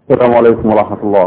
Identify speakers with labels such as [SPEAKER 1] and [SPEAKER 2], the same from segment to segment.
[SPEAKER 1] السلام عليكم ورحمة الله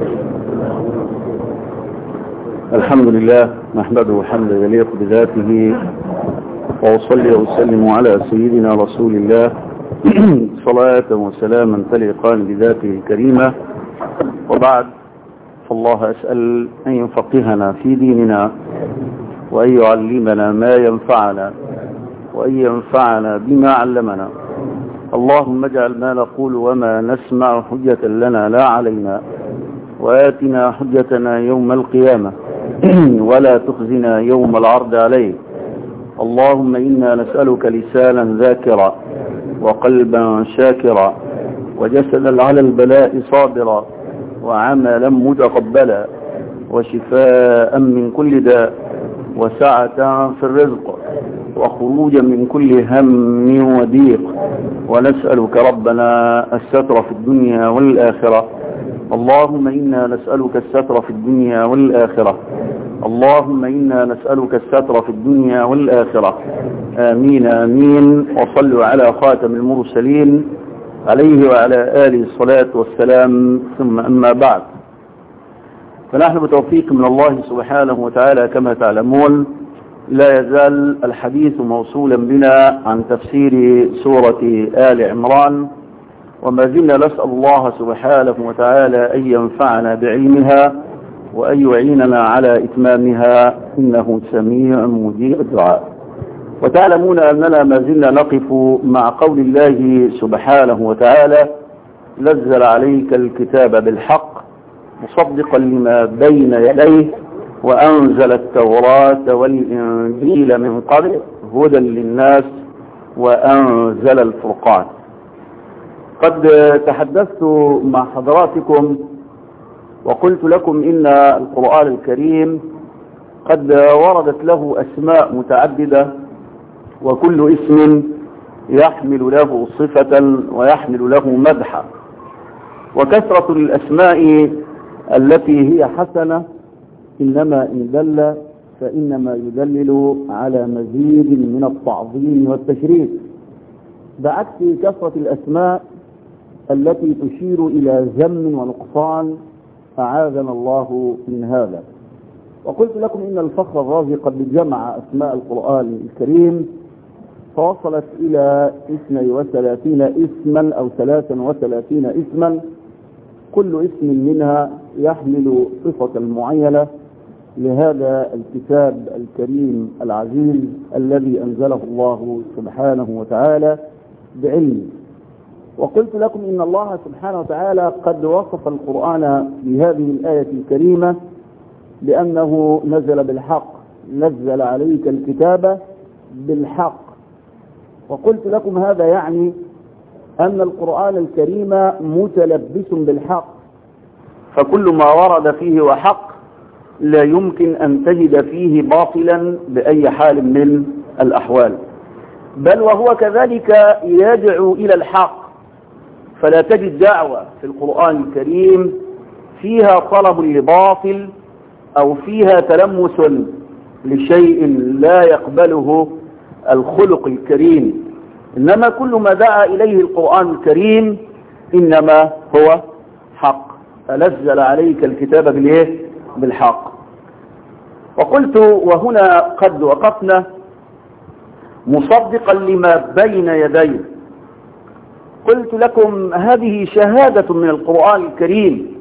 [SPEAKER 1] الحمد لله نحمده حمدا يليق بذاته وأصلي وأسلم على سيدنا رسول الله صلاة وسلاما تليقان بذاته الكريمة وبعد فالله أسأل أن يفقهنا في ديننا وأن يعلمنا ما ينفعنا وأن ينفعنا بما علمنا اللهم اجعل ما نقول وما نسمع حجة لنا لا علينا وآتنا حجتنا يوم القيامة ولا تخزنا يوم العرض عليه اللهم إنا نسألك لسانا ذاكرا وقلبا شاكرا وجسدا على البلاء صابرا وعملا متقبلا وشفاء من كل داء وسعة في الرزق وخروجا من كل هم وضيق ونسألك ربنا الستر في الدنيا والآخرة اللهم إنا نسألك الستر في الدنيا والآخرة اللهم إنا نسألك الستر في الدنيا والآخرة آمين آمين وصلوا على خاتم المرسلين عليه وعلى آله الصلاة والسلام ثم أما بعد فنحن بتوفيق من الله سبحانه وتعالى كما تعلمون لا يزال الحديث موصولا بنا عن تفسير سورة آل عمران وما زلنا نسأل الله سبحانه وتعالى أن ينفعنا بعلمها وأن يعيننا على إتمامها إنه سميع مجيب الدعاء وتعلمون أننا ما زلنا نقف مع قول الله سبحانه وتعالى نزل عليك الكتاب بالحق مصدقا لما بين يديه وأنزل التوراة والإنجيل من قبل هدى للناس وأنزل الفرقان قد تحدثت مع حضراتكم وقلت لكم إن القرآن الكريم قد وردت له أسماء متعددة وكل اسم يحمل له صفة ويحمل له مدحا وكثرة الأسماء التي هي حسنة إنما إن دل فإنما يدلل على مزيد من التعظيم والتشريف بعكس كثرة الأسماء التي تشير إلى ذم ونقصان أعاذنا الله من هذا وقلت لكم إن الفخر الرازي قد جمع أسماء القرآن الكريم فوصلت إلى 32 اسما أو 33 اسما كل اسم منها يحمل صفة معينة لهذا الكتاب الكريم العزيز الذي أنزله الله سبحانه وتعالى بعلمه وقلت لكم إن الله سبحانه وتعالى قد وصف القرآن في هذه الآية الكريمة بأنه نزل بالحق نزل عليك الكتاب بالحق وقلت لكم هذا يعني أن القرآن الكريم متلبس بالحق فكل ما ورد فيه وحق لا يمكن أن تجد فيه باطلا بأي حال من الأحوال بل وهو كذلك يدعو إلى الحق فلا تجد دعوة في القرآن الكريم فيها طلب لباطل أو فيها تلمس لشيء لا يقبله الخلق الكريم إنما كل ما دعا إليه القرآن الكريم إنما هو حق أنزل عليك الكتاب بالإيه؟ بالحق وقلت وهنا قد وقفنا مصدقا لما بين يديه قلت لكم هذه شهادة من القرآن الكريم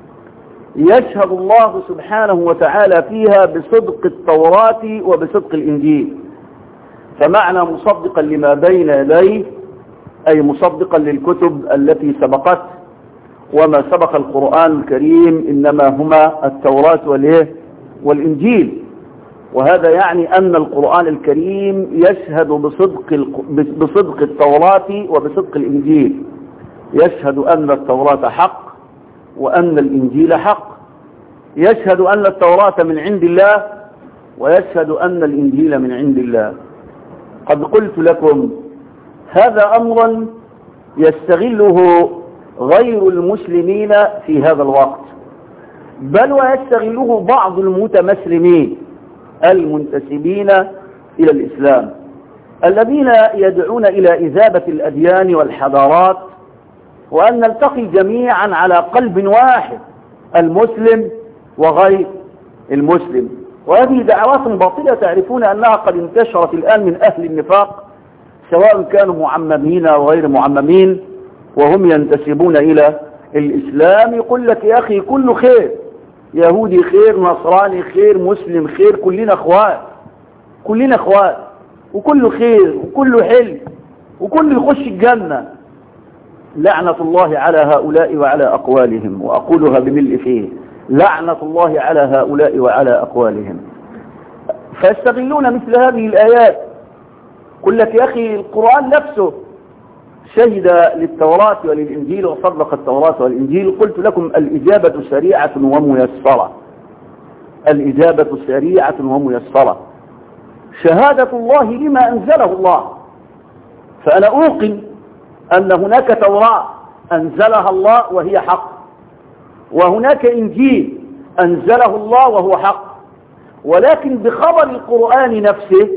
[SPEAKER 1] يشهد الله سبحانه وتعالى فيها بصدق التوراة وبصدق الإنجيل فمعنى مصدقا لما بين يديه أي مصدقا للكتب التي سبقت وما سبق القرآن الكريم إنما هما التوراة والإيه والإنجيل وهذا يعني أن القرآن الكريم يشهد بصدق بصدق التوراة وبصدق الإنجيل يشهد أن التوراة حق وأن الإنجيل حق يشهد أن التوراة من عند الله ويشهد أن الإنجيل من عند الله قد قلت لكم هذا أمرا يستغله غير المسلمين في هذا الوقت بل ويستغله بعض المتمسلمين المنتسبين إلى الإسلام الذين يدعون إلى إذابة الأديان والحضارات وأن نلتقي جميعا على قلب واحد المسلم وغير المسلم وهذه دعوات باطلة تعرفون أنها قد انتشرت الآن من أهل النفاق سواء كانوا معممين أو غير معممين وهم ينتسبون إلى الإسلام يقول لك يا أخي كله خير يهودي خير نصراني خير مسلم خير كلنا اخوات كلنا اخوات وكله خير وكله حلم وكله يخش الجنة لعنة الله على هؤلاء وعلى أقوالهم وأقولها بملء فيه لعنة الله على هؤلاء وعلى أقوالهم فيستغلون مثل هذه الآيات قل لك يا أخي القرآن نفسه شهد للتوراة وللإنجيل وصدق التوراة والإنجيل قلت لكم الإجابة سريعة وميسرة الإجابة سريعة وميسرة شهادة الله لما أنزله الله فأنا أوقن أن هناك توراة أنزلها الله وهي حق وهناك إنجيل أنزله الله وهو حق ولكن بخبر القرآن نفسه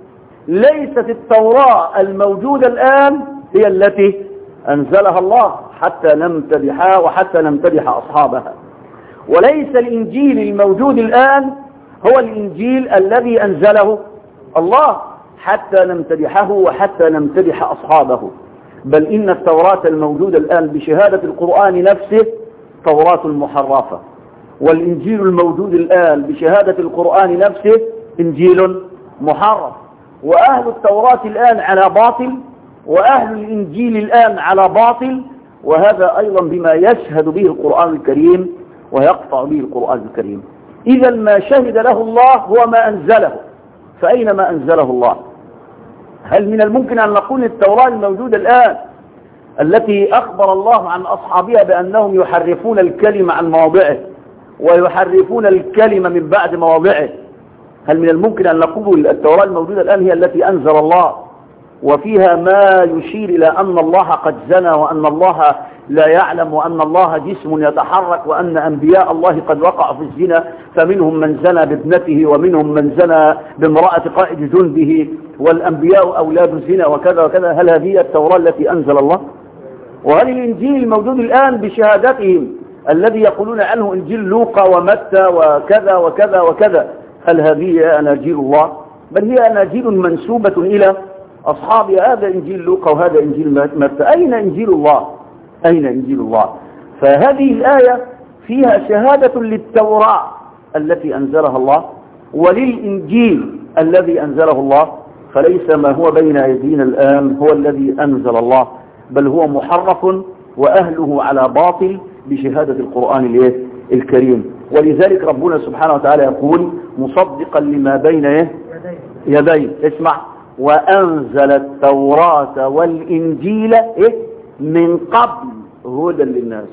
[SPEAKER 1] ليست التوراة الموجودة الآن هي التي أنزلها الله حتى نمتدحها وحتى نمتدح أصحابها وليس الإنجيل الموجود الآن هو الإنجيل الذي أنزله الله حتى نمتدحه وحتى نمتدح أصحابه بل إن التوراة الموجودة الآن بشهادة القرآن نفسه توراة محرفة والإنجيل الموجود الآن بشهادة القرآن نفسه إنجيل محرف وأهل التوراة الآن على باطل وأهل الإنجيل الآن على باطل وهذا أيضا بما يشهد به القرآن الكريم ويقطع به القرآن الكريم إذا ما شهد له الله هو ما أنزله فأين ما أنزله الله هل من الممكن أن نقول التوراة الموجودة الآن التي أخبر الله عن أصحابها بأنهم يحرفون الكلمة عن مواضعه ويحرفون الكلمة من بعد مواضعه هل من الممكن أن نقول التوراة الموجودة الآن هي التي أنزل الله وفيها ما يشير إلى أن الله قد زنى وأن الله لا يعلم وأن الله جسم يتحرك وأن أنبياء الله قد وقعوا في الزنا فمنهم من زنى بابنته ومنهم من زنى بامرأة قائد جنده والأنبياء أولاد الزنا وكذا وكذا هل هذه التوراة التي أنزل الله وهل الإنجيل الموجود الآن بشهادتهم الذي يقولون عنه إنجيل لوقا ومتى وكذا وكذا وكذا هل هذه أناجيل الله بل هي أناجيل منسوبة إلى أصحاب هذا إنجيل لوقا وهذا إنجيل متى أين إنجيل الله أين إنجيل الله فهذه الآية فيها شهادة للتوراة التي أنزلها الله وللإنجيل الذي أنزله الله فليس ما هو بين أيدينا الآن هو الذي أنزل الله بل هو محرف وأهله على باطل بشهادة القرآن الكريم ولذلك ربنا سبحانه وتعالى يقول مصدقا لما بين يديه اسمع وأنزل التوراة والإنجيل إيه؟ من قبل هدى للناس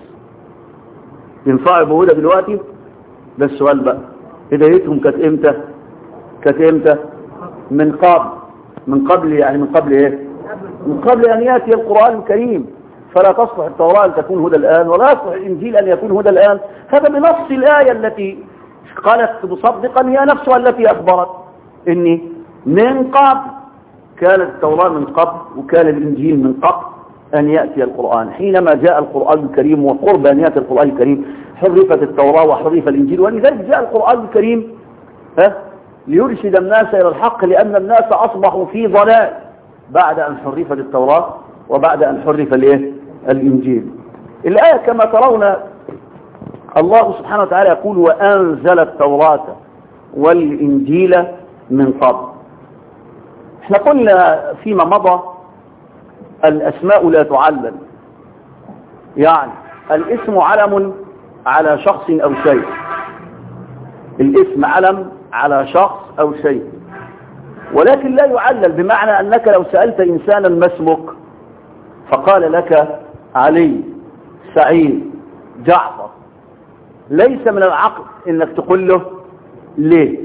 [SPEAKER 1] ينفع بهدى دلوقتي ده السؤال بقى هدايتهم كانت امتى كانت امتى من قبل من قبل يعني من قبل ايه من قبل ان ياتي القران الكريم فلا تصلح التوراة أن تكون هدى الآن ولا يصلح الإنجيل أن يكون هدى الآن هذا بنص الآية التي قالت مصدقا هي نفسها التي أخبرت إني من قبل كانت التوراة من قبل وكان الإنجيل من قبل أن يأتي القرآن حينما جاء القرآن الكريم وقرب أن يأتي القرآن الكريم حرفت التوراة وحرف الإنجيل ولذلك جاء القرآن الكريم ها ليرشد الناس إلى الحق لأن الناس أصبحوا في ضلال بعد أن حرفت التوراة وبعد أن حرف الايه الإنجيل الآية كما ترون الله سبحانه وتعالى يقول وأنزل التوراة والإنجيل من قبل احنا قلنا فيما مضى الأسماء لا تعلل يعني الاسم علم على شخص أو شيء الاسم علم على شخص أو شيء ولكن لا يعلل بمعنى أنك لو سألت إنسانا ما اسمك فقال لك علي سعيد جعفر ليس من العقل انك تقول له ليه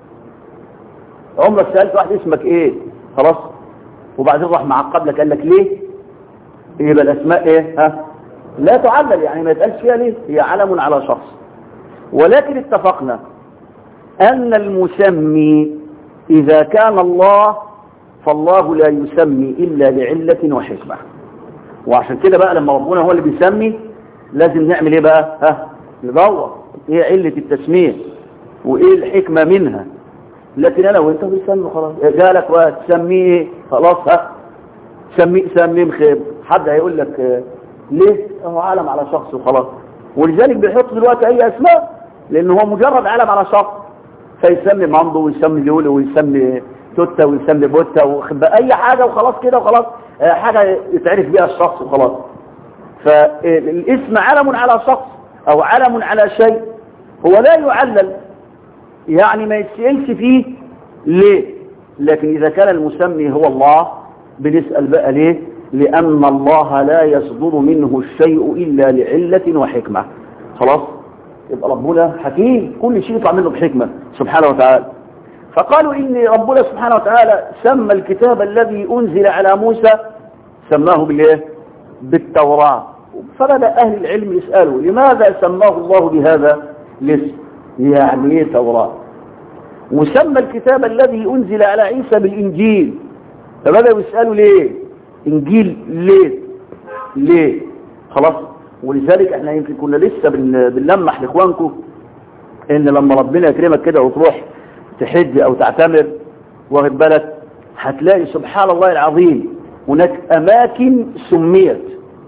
[SPEAKER 1] عمرك سألت واحد اسمك ايه خلاص وبعدين راح معقب لك قال لك ليه يبقى الاسماء ايه ها لا تعلل يعني ما يتقالش فيها ليه هي علم على شخص ولكن اتفقنا ان المسمي اذا كان الله فالله لا يسمي الا لعلة وحكمة وعشان كده بقى لما ربنا هو اللي بيسمي لازم نعمل ايه بقى ها ندور ايه علة التسمية وايه الحكمة منها لكن انا وانت بنسمي خلاص جالك وقت تسميه ايه خلاص ها سميه سميه مخيب حد هيقول لك اه ليه هو علم على شخص وخلاص ولذلك بيحط دلوقتي اي اسماء لان هو مجرد علم على شخص فيسمي مامبو ويسمي لولو ويسمي توتا ويسمي بوتا وخب اي حاجة وخلاص كده وخلاص اه حاجة يتعرف بيها الشخص وخلاص فالاسم علم على شخص او علم على شيء هو لا يعلل يعني ما يتسألش فيه ليه لكن اذا كان المسمي هو الله بنسأل بقى ليه لان الله لا يصدر منه الشيء الا لعلة وحكمة خلاص يبقى ربنا حكيم كل شيء يطلع منه بحكمة سبحانه وتعالى فقالوا ان ربنا سبحانه وتعالى سمى الكتاب الذي انزل على موسى سماه بالايه بالتوراة فبدأ أهل العلم يسألوا لماذا سماه الله بهذا الاسم يعني ايه توراة وسمى الكتاب الذي أنزل على عيسى بالإنجيل فبدأوا يسألوا ليه إنجيل ليه ليه خلاص ولذلك احنا يمكن كنا لسه بنلمح لإخوانكم ان لما ربنا يكرمك كده وتروح تحج او تعتمر واخد بالك هتلاقي سبحان الله العظيم هناك اماكن سميت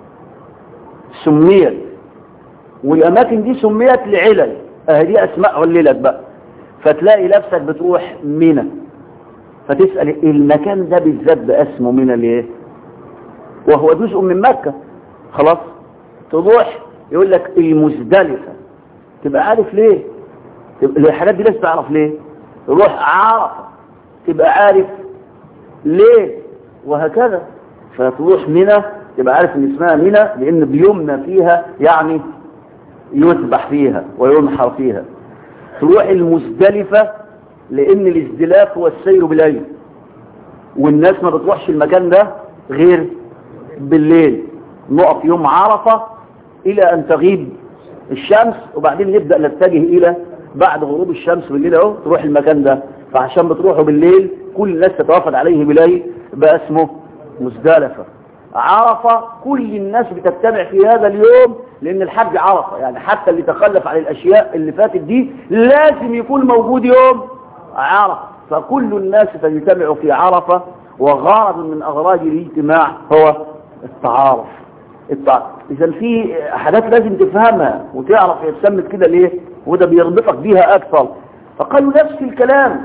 [SPEAKER 1] سميت والاماكن دي سميت لعلل اهي اسماء عللت بقى فتلاقي نفسك بتروح منى فتسأل المكان ده بالذات بقى اسمه منى ليه وهو جزء من مكة خلاص تروح يقول لك المزدلفة تبقى عارف ليه تبقى الحاجات دي لازم تعرف ليه تروح عرفة تبقى عارف ليه وهكذا فتروح منى تبقى عارف ان اسمها منى لان بيمنى فيها يعني يذبح فيها وينحر فيها تروح المزدلفة لان الازدلاف هو السير بالليل والناس ما بتروحش المكان ده غير بالليل نقف يوم عرفة الى ان تغيب الشمس وبعدين نبدأ نتجه الى بعد غروب الشمس بالليل اهو تروح المكان ده فعشان بتروحوا بالليل كل الناس تتوافد عليه بالليل بقى اسمه مزدلفة عرفة كل الناس بتجتمع في هذا اليوم لان الحج عرفة يعني حتى اللي تخلف عن الاشياء اللي فاتت دي لازم يكون موجود يوم عرفة فكل الناس تجتمع في عرفة وغرض من اغراض الاجتماع هو التعارف التعارف اذا في حاجات لازم تفهمها وتعرف هي اتسمت كده ليه وده بيربطك بيها اكثر فقالوا نفس الكلام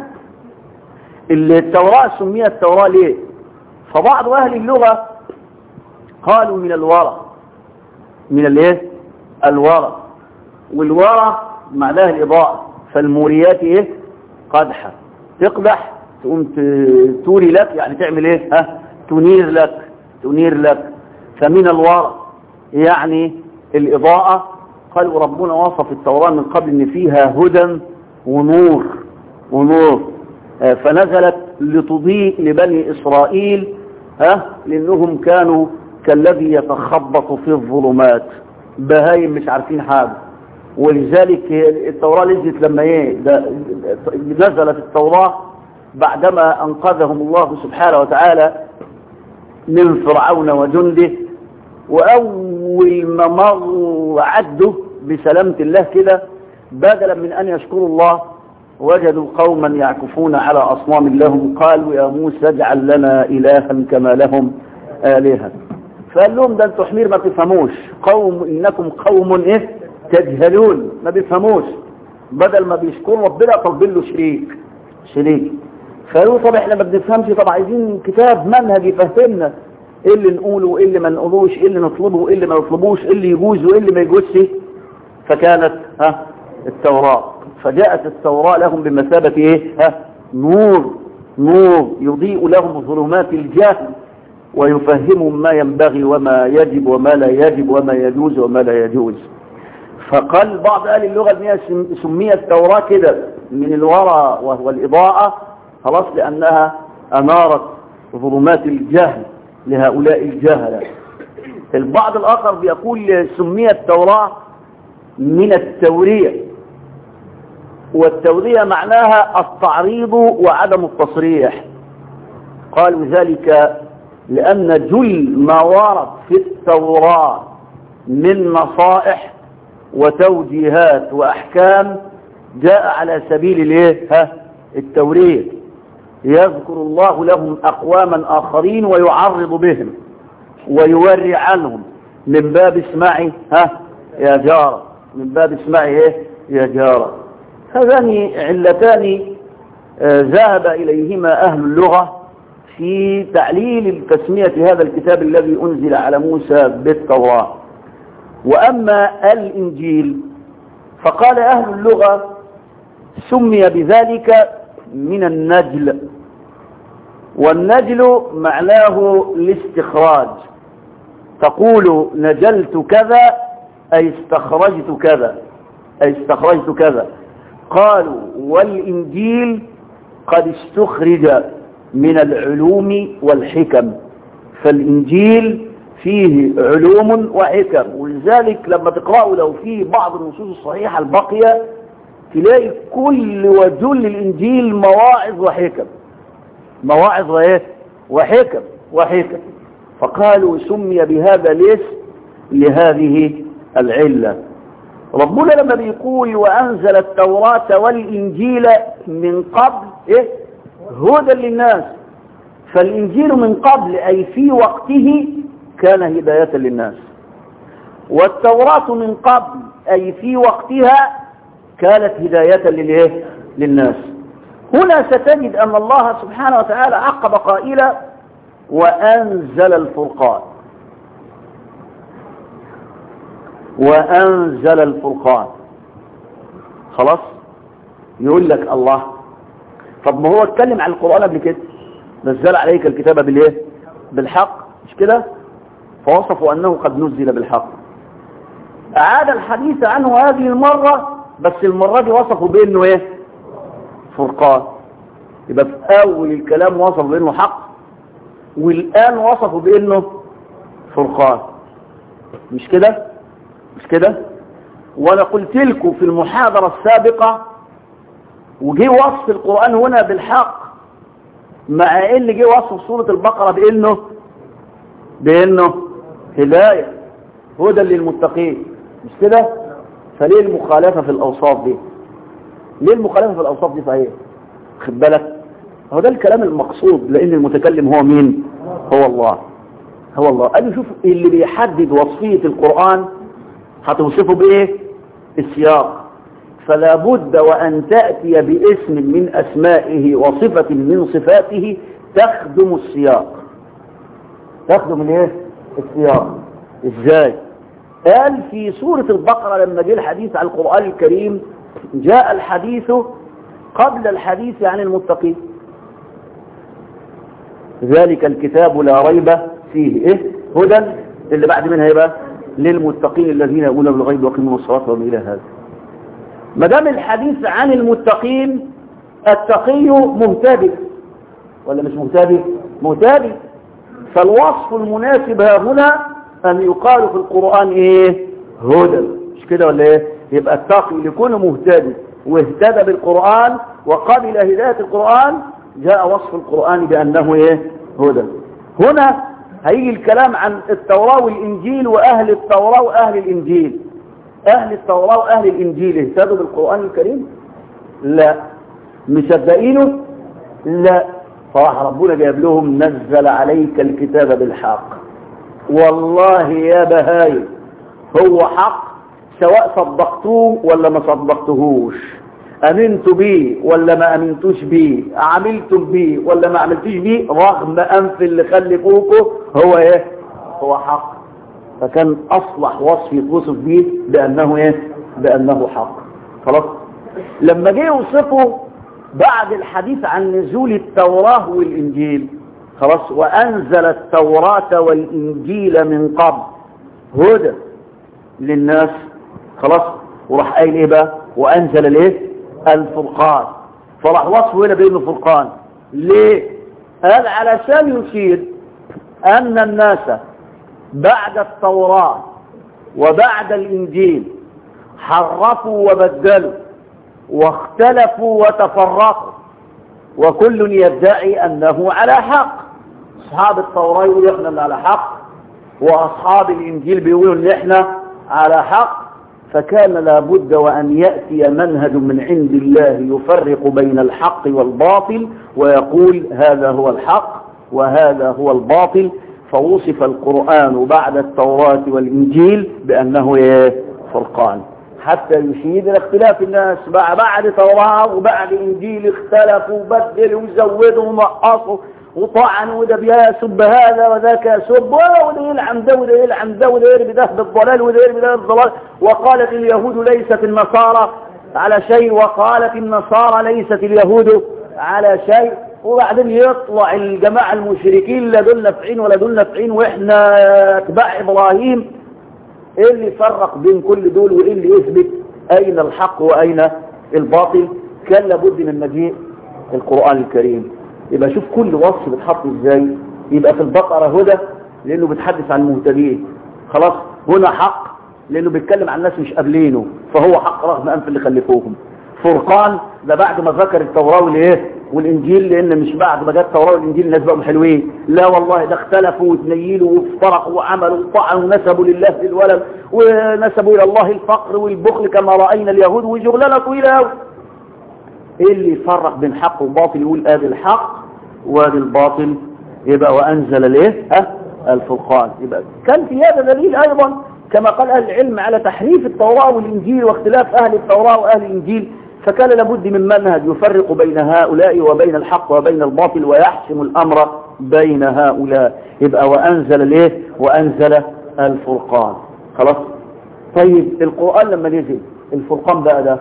[SPEAKER 1] التوراة سميت التوراة ليه فبعض اهل اللغة قالوا من الورى من الايه الورى والورى معناها الاضاءة فالموريات ايه قدحة تقدح تقوم توري لك يعني تعمل ايه ها تنير لك تنير لك فمن الورى يعني الاضاءة قالوا ربنا وصف التوراة من قبل ان فيها هدى ونور ونور فنزلت لتضيء لبني اسرائيل ها لانهم كانوا كالذي يتخبط في الظلمات بهايم مش عارفين حاجة ولذلك التوراة نزلت لما ايه نزلت التوراة بعدما انقذهم الله سبحانه وتعالى من فرعون وجنده واول ما مروا وعدوا بسلامة الله كده بدلا من ان يشكروا الله وجدوا قوما يعكفون على اصنام لهم قالوا يا موسى اجعل لنا الها كما لهم الهه فقال لهم ده انتوا حمير ما بتفهموش قوم انكم قوم ايه تجهلون ما بيفهموش بدل ما بيشكروا ربنا طالبين له شريك شريك فقالوا طب احنا ما بنفهمش طب عايزين كتاب منهج يفهمنا ايه اللي نقوله وايه اللي ما نقولوش ايه اللي نطلبه وايه اللي ما نطلبوش ايه اللي يجوز وايه اللي ما يجوزش فكانت ها التوراة فجاءت التوراة لهم بمثابة ايه ها نور نور يضيء لهم ظلمات الجهل ويفهمهم ما ينبغي وما يجب وما لا يجب وما يجوز وما لا يجوز فقال بعض أهل اللغة ان هي سميت التوراة كده من الورى وهو الإضاءة خلاص لأنها أنارت ظلمات الجهل لهؤلاء الجهلة البعض الآخر بيقول سميت التوراة من التورية والتورية معناها التعريض وعدم التصريح قالوا ذلك لأن جل ما ورد في التوراة من نصائح وتوجيهات وأحكام جاء على سبيل الايه ها التوريد يذكر الله لهم أقواما آخرين ويعرض بهم ويوري عنهم من باب اسمعي ها يا جارة من باب اسمعي ايه يا جارة هذان علتان آه ذهب إليهما أهل اللغة في تعليل تسمية هذا الكتاب الذي أنزل على موسى بالتوراة وأما الإنجيل فقال أهل اللغة سمي بذلك من النجل والنجل معناه الاستخراج تقول نجلت كذا أي استخرجت كذا أي استخرجت كذا قالوا والإنجيل قد استخرج من العلوم والحكم فالإنجيل فيه علوم وحكم ولذلك لما تقرأوا لو في بعض النصوص الصحيحة الباقية تلاقي كل وجل الإنجيل مواعظ وحكم مواعظ وإيه وحكم وحكم فقالوا سمي بهذا الاسم لهذه العلة ربنا لما بيقول وأنزل التوراة والإنجيل من قبل إيه هدى للناس فالإنجيل من قبل أي في وقته كان هداية للناس والتوراة من قبل أي في وقتها كانت هداية للإيه؟ للناس هنا ستجد أن الله سبحانه وتعالى عقب قائلا وأنزل الفرقان وأنزل الفرقان خلاص يقول لك الله طب ما هو اتكلم عن القرآن قبل كده نزل عليك الكتاب بالايه بالحق مش كده فوصفوا أنه قد نزل بالحق أعاد الحديث عنه هذه المرة بس المرة دي وصفوا بأنه ايه فرقان يبقى في أول الكلام وصفوا بأنه حق والآن وصفوا بأنه فرقان مش كده مش كده وانا قلت لكم في المحاضرة السابقة وجي وصف القرآن هنا بالحق مع ان جه وصف سورة البقرة بانه بانه هداية هدى للمتقين مش كده فليه المخالفة في الاوصاف دي ليه المخالفة في الاوصاف دي صحيح خد بالك هو ده الكلام المقصود لان المتكلم هو مين هو الله هو الله قال شوف اللي بيحدد وصفية القرآن هتوصفه بايه السياق فلا بد وأن تأتي باسم من أسمائه وصفة من صفاته تخدم السياق تخدم الايه السياق ازاي قال في سورة البقرة لما جاء الحديث عن القرآن الكريم جاء الحديث قبل الحديث عن المتقين ذلك الكتاب لا ريب فيه ايه هدى اللي بعد منها يبقى للمتقين الذين يقولون بالغيب ويقيمون الصلاة وما إلى هذا ما دام الحديث عن المتقين التقي مهتدي ولا مش مهتدي مهتدي فالوصف المناسب ها هنا أن يقال في القرآن إيه هدى مش كده ولا إيه يبقى التقي لكونه مهتدي واهتدى بالقرآن وقبل هداية القرآن جاء وصف القرآن بأنه إيه هدى هنا هيجي الكلام عن التوراة والإنجيل وأهل التوراة وأهل الإنجيل أهل التوراة وأهل الإنجيل اهتدوا بالقرآن الكريم لا مصدقينه لا فراح ربنا جاب لهم نزل عليك الكتاب بالحق والله يا بهاي هو حق سواء صدقتوه ولا ما صدقتهوش امنتوا بيه ولا ما امنتوش بيه عملتم بيه ولا ما عملتوش بيه رغم انف اللي خلفوكوا هو ايه هو حق فكان اصلح وصف يتوصف بيه بانه ايه بانه حق خلاص لما جه يوصفه بعد الحديث عن نزول التوراة والانجيل خلاص وانزل التوراة والانجيل من قبل هدى للناس خلاص وراح قايل ايه بقى وانزل الايه الفرقان فراح وصفه هنا بانه فرقان ليه قال علشان يشير ان الناس بعد التوراة وبعد الانجيل حرفوا وبدلوا واختلفوا وتفرقوا وكل يدعي انه على حق اصحاب التوراة يقولوا احنا اللي على حق واصحاب الانجيل بيقولوا ان احنا على حق فكان لابد وان يأتي منهج من عند الله يفرق بين الحق والباطل ويقول هذا هو الحق وهذا هو الباطل فوصف القرآن بعد التوراة والإنجيل بأنه إيه؟ فرقان حتى يشيد الاختلاف الناس بعد توراة وبعد إنجيل اختلفوا وبدلوا وزودوا ونقصوا وطعنوا وده بيسب هذا وذاك يسب وده يلعن ده وده يلعن ده وده يرمي ده بالضلال وده يرمي ده بالضلال وقالت اليهود ليست النصارى على شيء وقالت النصارى ليست اليهود على شيء وبعدين يطلع الجماعة المشركين لا دول نافعين ولا دول نافعين واحنا اتباع ابراهيم ايه اللي يفرق بين كل دول وايه اللي يثبت اين الحق واين الباطل كان لابد من مجيء القرآن الكريم يبقى شوف كل وصف بتحط ازاي يبقى في البقرة هدى لانه بيتحدث عن المهتدين خلاص هنا حق لانه بيتكلم عن ناس مش قابلينه فهو حق رغم انف اللي خلفوهم فرقان ده بعد ما ذكر التوراة والايه والانجيل لان مش بعد ما جت التوراة والانجيل الناس بقوا حلوين لا والله ده اختلفوا وتنيلوا وافترقوا وعملوا وطعنوا ونسبوا لله في الولد ونسبوا الى الله الفقر والبخل كما راينا اليهود وشغلانه طويله قوي ايه اللي يفرق بين حق وباطل يقول ادي الحق وادي الباطل يبقى وانزل الايه ها الفرقان يبقى كان في هذا دليل ايضا كما قال اهل العلم على تحريف التوراة والانجيل واختلاف اهل التوراة واهل الانجيل فكان لابد من منهج يفرق بين هؤلاء وبين الحق وبين الباطل ويحسم الامر بين هؤلاء يبقى وانزل الايه وانزل الفرقان خلاص طيب القرآن لما نزل الفرقان بقى ده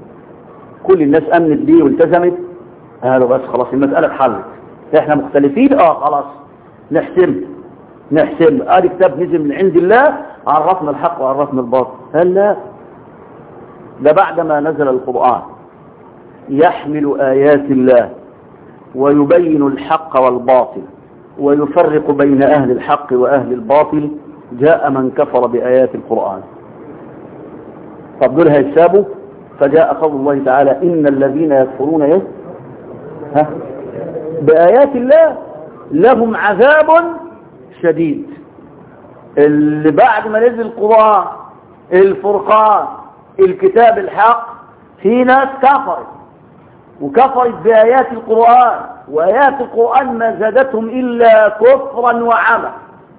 [SPEAKER 1] كل الناس امنت بيه والتزمت قالوا بس خلاص المسألة اتحلت احنا مختلفين اه خلاص نحسم نحسم ادي كتاب نزل من عند الله عرفنا الحق وعرفنا الباطل هل لا ده بعدما نزل القرآن يحمل آيات الله ويبين الحق والباطل ويفرق بين أهل الحق وأهل الباطل جاء من كفر بآيات القرآن طب دول هيتسابوا فجاء قول الله تعالى إن الذين يكفرون إيه؟ ها؟ بآيات الله لهم عذاب شديد اللي بعد ما نزل القرآن الفرقان الكتاب الحق في ناس كفرت وكفرت بآيات القرآن وآيات القرآن ما زادتهم إلا كفرا وعمى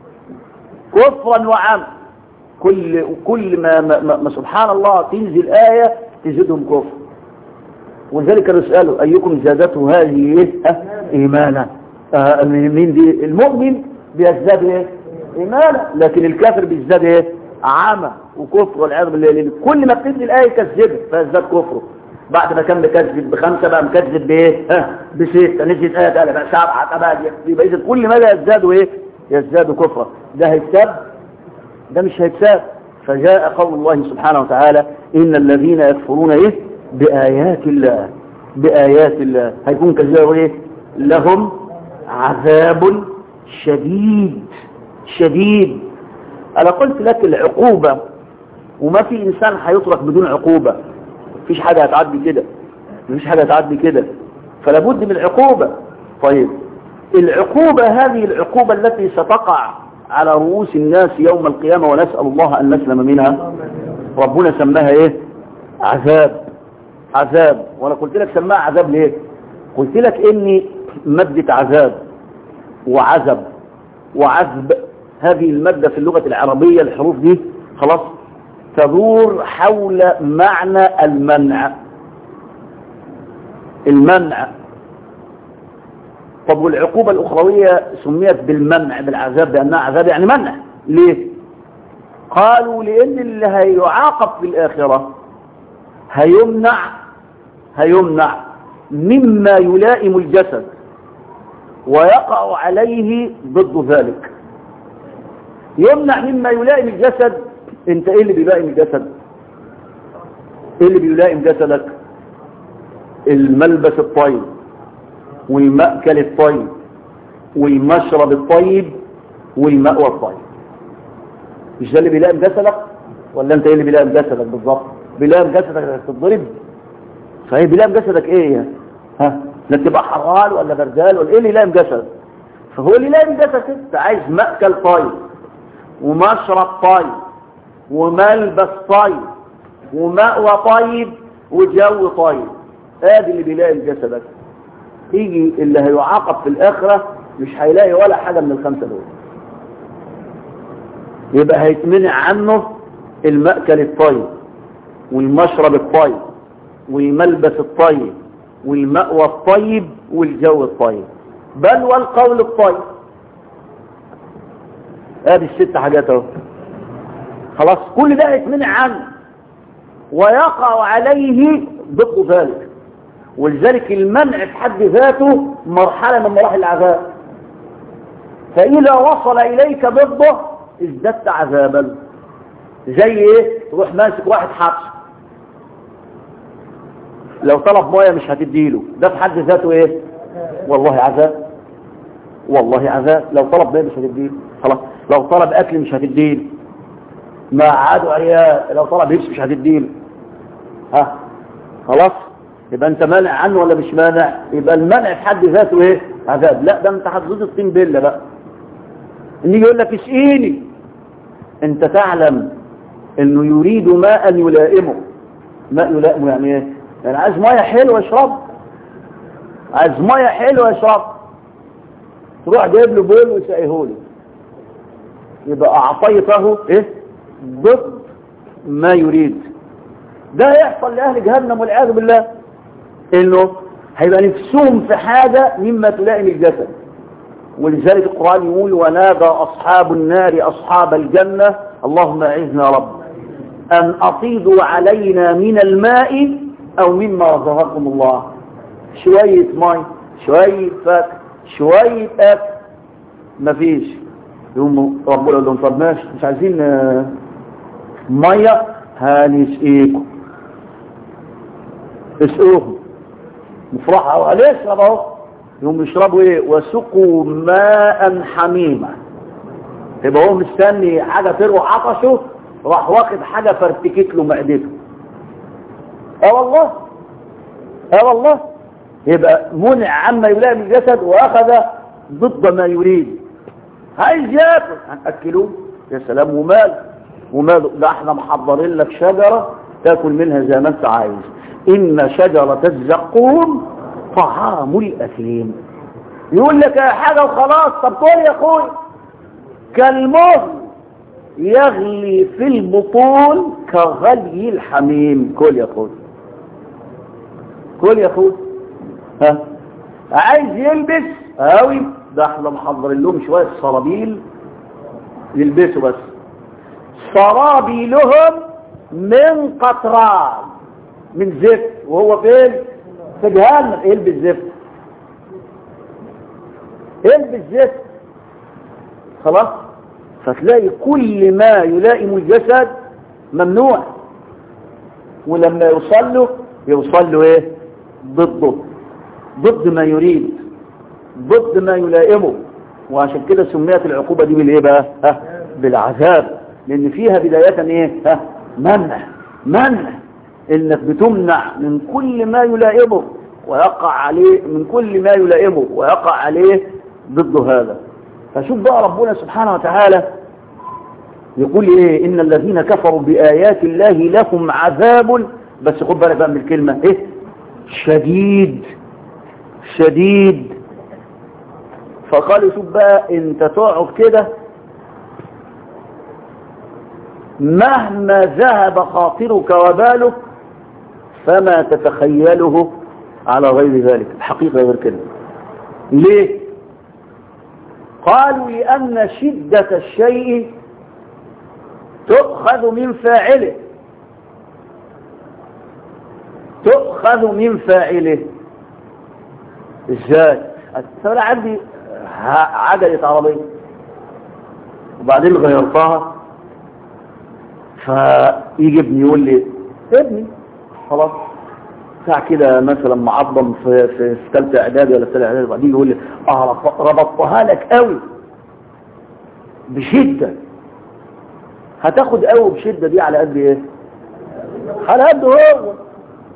[SPEAKER 1] كفرا وعمى كل كل ما, ما, ما سبحان الله تنزل آية تزيدهم كفر ولذلك نسأله أيكم زادته هذه إيه؟ إيمانا آه مين دي المؤمن بيزداد إيه؟ إيمانا لكن الكافر بيزداد إيه؟ عمى وكفر والعياذ بالله لأن كل ما بتنزل الآية يكذبه فيزداد كفره بعد ما كان مكذب بخمسة بقى مكذب بإيه؟ ها بستة نزلت آية تانية بقى سبعة ثمانية يبقى إذا كل ماذا يزدادوا إيه؟ يزدادوا كفرا ده هيتساب ده مش هيتساب فجاء قول الله سبحانه وتعالى إن الذين يكفرون إيه؟ بآيات الله بآيات الله هيكون كذلك إيه؟ لهم عذاب شديد شديد أنا قلت لك العقوبة وما في إنسان هيترك بدون عقوبة مفيش حاجة هتعدي كده مفيش حاجة هتعدي كده فلا بد من العقوبة طيب العقوبة هذه العقوبة التي ستقع على رؤوس الناس يوم القيامة ونسأل الله أن نسلم منها ربنا سماها ايه عذاب عذاب وانا قلت لك سماها عذاب ليه قلت لك اني مادة عذاب وعذب وعذب هذه المادة في اللغة العربية الحروف دي خلاص تدور حول معنى المنع المنع طب والعقوبة الأخروية سميت بالمنع بالعذاب لأنها عذاب يعني منع ليه قالوا لأن اللي هيعاقب في الآخرة هيمنع هيمنع مما يلائم الجسد ويقع عليه ضد ذلك يمنع مما يلائم الجسد انت ايه اللي بيلائم الجسد ايه اللي بيلائم جسدك الملبس الطيب والمأكل الطيب والمشرب الطيب والمأوى الطيب مش ده اللي بيلائم جسدك ولا انت ايه اللي بيلائم جسدك بالظبط بيلائم جسدك انك تتضرب فهي بيلائم جسدك ايه ها لا تبقى حرال ولا بردال ولا ايه اللي يلائم جسدك فهو اللي لا الجسد انت عايز مأكل طيب ومشرب طيب وملبس طيب ومأوى طيب وجو طيب ادي اللي بيلاقي الجسد يجي اللي هيعاقب في الآخرة مش هيلاقي ولا حاجة من الخمسة دول يبقى هيتمنع عنه المأكل الطيب والمشرب الطيب والملبس الطيب والمأوى الطيب والجو الطيب بل والقول الطيب ادي الست حاجات اهو خلاص كل ده يتمنع عنه ويقع عليه ضد ذلك ولذلك المنع في حد ذاته مرحلة من مراحل العذاب فإذا وصل إليك ضده ازددت عذابا زي ايه تروح ماسك واحد حبس لو طلب ميه مش هتديله ده في حد ذاته ايه والله عذاب والله عذاب لو طلب ميه مش هتديله خلاص لو طلب اكل مش هتديله ما عادوا عيال لو طلب لبس مش هتديله ها خلاص يبقى انت مانع عنه ولا مش مانع يبقى المنع في حد ذاته ايه عذاب لا ده انت هتزيد الطين بله بقى ان يقول لك اسقيني انت تعلم انه يريد ماء يلائمه ماء يلائمه يعني ايه يعني عايز ميه حلوه يشرب عايز ميه حلوه يشرب تروح جايب له بول وسقيه له يبقى اعطيته ايه ضد ما يريد ده يحصل لاهل جهنم والعياذ بالله انه هيبقى نفسهم في حاجه مما تلائم الجسد ولذلك القرآن يقول ونادى أصحاب النار أصحاب الجنة اللهم أعزنا رب أن أفيضوا علينا من الماء أو مما رزقكم الله شوية مي شوية فاك شوية أكل مفيش يقوم ربنا يقول لهم طب ماشي مش عايزين مية هنسقيكم اسقوهم مفرحة وقال اشرب اهو يقوم يشربوا ايه وسقوا ماء حميما يبقى هو مستني حاجة تروح عطشه راح واخد حاجة فرتكت له معدته اه والله اه والله يبقى منع عما يلائم الجسد واخذ ضد ما يريد عايز ياكل هنأكلوه يا سلام ومال ومال ده احنا محضرين لك شجرة تاكل منها زي ما انت عايز ان شجرة الزقوم طعام الأثيم يقول لك حاجة وخلاص طب كل يا اخوي كالمهل يغلي في البطون كغلي الحميم كل يا اخوي كل يا اخوي ها عايز يلبس قوي ده احنا محضرين لهم شويه صرابيل يلبسوا بس صرابيلهم من قطران من زفت وهو فين في جهنم يلبس زفت يلبس زفت خلاص فتلاقي كل ما يلائم الجسد ممنوع ولما يوصل له يوصل له ايه ضده ضد ما يريد ضد ما يلائمه وعشان كده سميت العقوبة دي بالايه بقى ها بالعذاب لان فيها بداية ايه ها منع منع انك بتمنع من كل ما يلائمه ويقع عليه من كل ما يلائمه ويقع عليه ضد هذا فشوف بقى ربنا سبحانه وتعالى يقول ايه ان الذين كفروا بآيات الله لهم عذاب بس خد بالك بقى من الكلمة ايه شديد شديد فقالوا شوف بقى انت تقعد كده مهما ذهب خاطرك وبالك فما تتخيله على غير ذلك الحقيقة غير كده ليه قالوا لأن شدة الشيء تؤخذ من فاعله تؤخذ من فاعله ازاي انا عندي عجلة عربية وبعدين غيرتها فيجي ابني يقول لي ابني خلاص ساعة كده مثلا معظم في في في ثالثه اعدادي ولا في ثالثه اعدادي وبعدين يقول لي اه ربطتها لك قوي بشدة هتاخد قوي بشدة دي على قد ايه على قد هو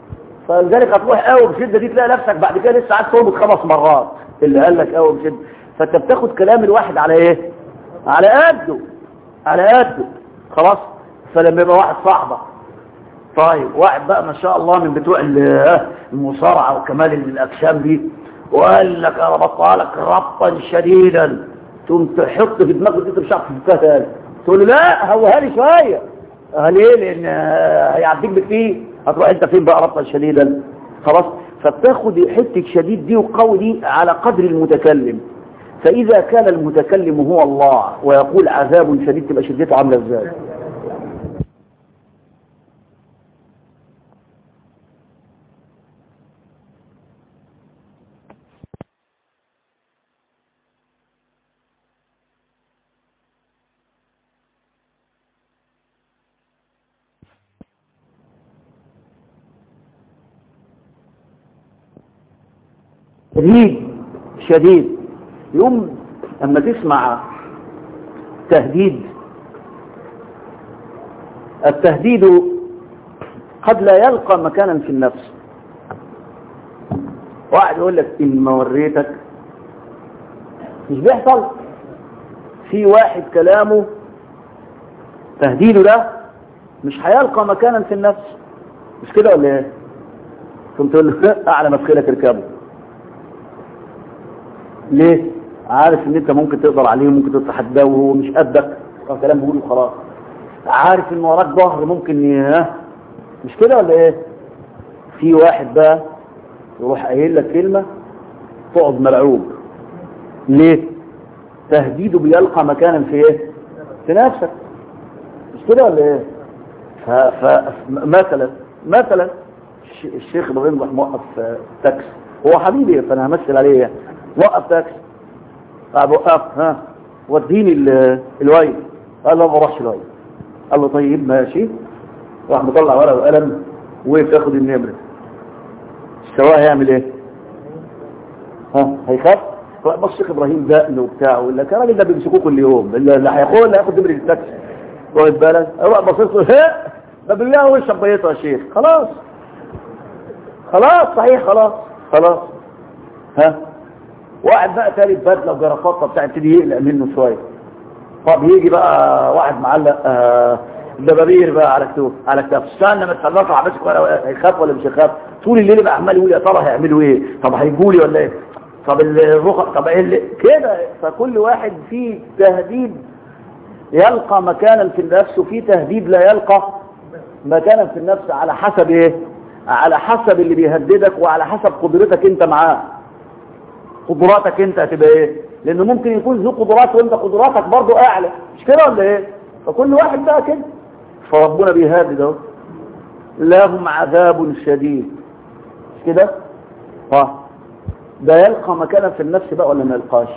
[SPEAKER 1] فلذلك هتروح قوي بشدة دي تلاقي نفسك بعد كده لسه عايز تربط خمس مرات اللي قال لك قوي بشدة فانت بتاخد كلام الواحد على ايه على قده على قده خلاص فلما يبقى واحد صاحبك طيب واحد بقى ما شاء الله من بتوع المصارعة وكمال الأجسام دي وقال لك انا بطالك ربطا شديدا تقوم تحط في دماغك انت مش عارف تفكها تقول له لا هوها لي شويه ليه لان هيعديك بكتير هتروح انت فين بقى ربطا شديدا خلاص فبتاخد حته شديد دي وقوي دي على قدر المتكلم فاذا كان المتكلم هو الله ويقول عذاب شديد تبقى شدته عامله ازاي تهديد شديد يوم لما تسمع تهديد التهديد قد لا يلقى مكانا في النفس واحد يقول لك ان ما وريتك مش بيحصل في واحد كلامه تهديده ده مش هيلقى مكانا في النفس مش كده ولا ايه كنت تقول له اعلى مفكله تركبه ليه عارف ان انت ممكن تقدر عليه وممكن تتحداه وهو مش قدك كلام بيقوله خلاص عارف ان وراك ظهر ممكن ي... مش كده ولا ايه في واحد بقى يروح قايل لك كلمه تقعد مرعوب ليه تهديده بيلقى مكانا في ايه في نفسك مش كده ولا ايه ف... ف... مثلا مثلا الشيخ ابراهيم راح موقف تاكسي هو حبيبي فانا همثل عليه يعني وقف تاكسي قاعد وقف ها وديني الويل قال له ما اروحش الويل قال له طيب ماشي راح مطلع ورقه وقلم وقف ياخد النمره السواق هيعمل ايه ها هيخاف بص الشيخ ابراهيم دقن وبتاع ولا كان الراجل ده بيمسكوه كل يوم اللي هيقول اللي هياخد نمره التاكسي واخد بالك اروح بصيت له ها ده بالله وش بيته يا شيخ خلاص خلاص صحيح خلاص خلاص ها واحد بقى تالت بدله وجرافطه بتاع يبتدي يقلق منه شويه طب يجي بقى واحد معلق آه دبابير بقى على كتوف على كتاف استنى ما تخلصوا عباسك ولا هيخاف ولا مش هيخاف طول الليل بقى عمال يقول يا ترى هيعملوا ايه طب هيجوا لي ولا ايه طب الرخص طب ايه اللي كده فكل واحد فيه تهديد يلقى مكانا في النفس وفي تهديد لا يلقى مكانا في النفس على حسب ايه على حسب اللي بيهددك وعلى حسب قدرتك انت معاه قدراتك انت هتبقى ايه لانه ممكن يكون ذو قدرات وانت قدراتك برضو اعلى مش كده ولا ايه فكل واحد بقى كده فربنا بيهدد اهو لهم عذاب شديد مش كده اه ده يلقى مكانا في النفس بقى ولا ما يلقاش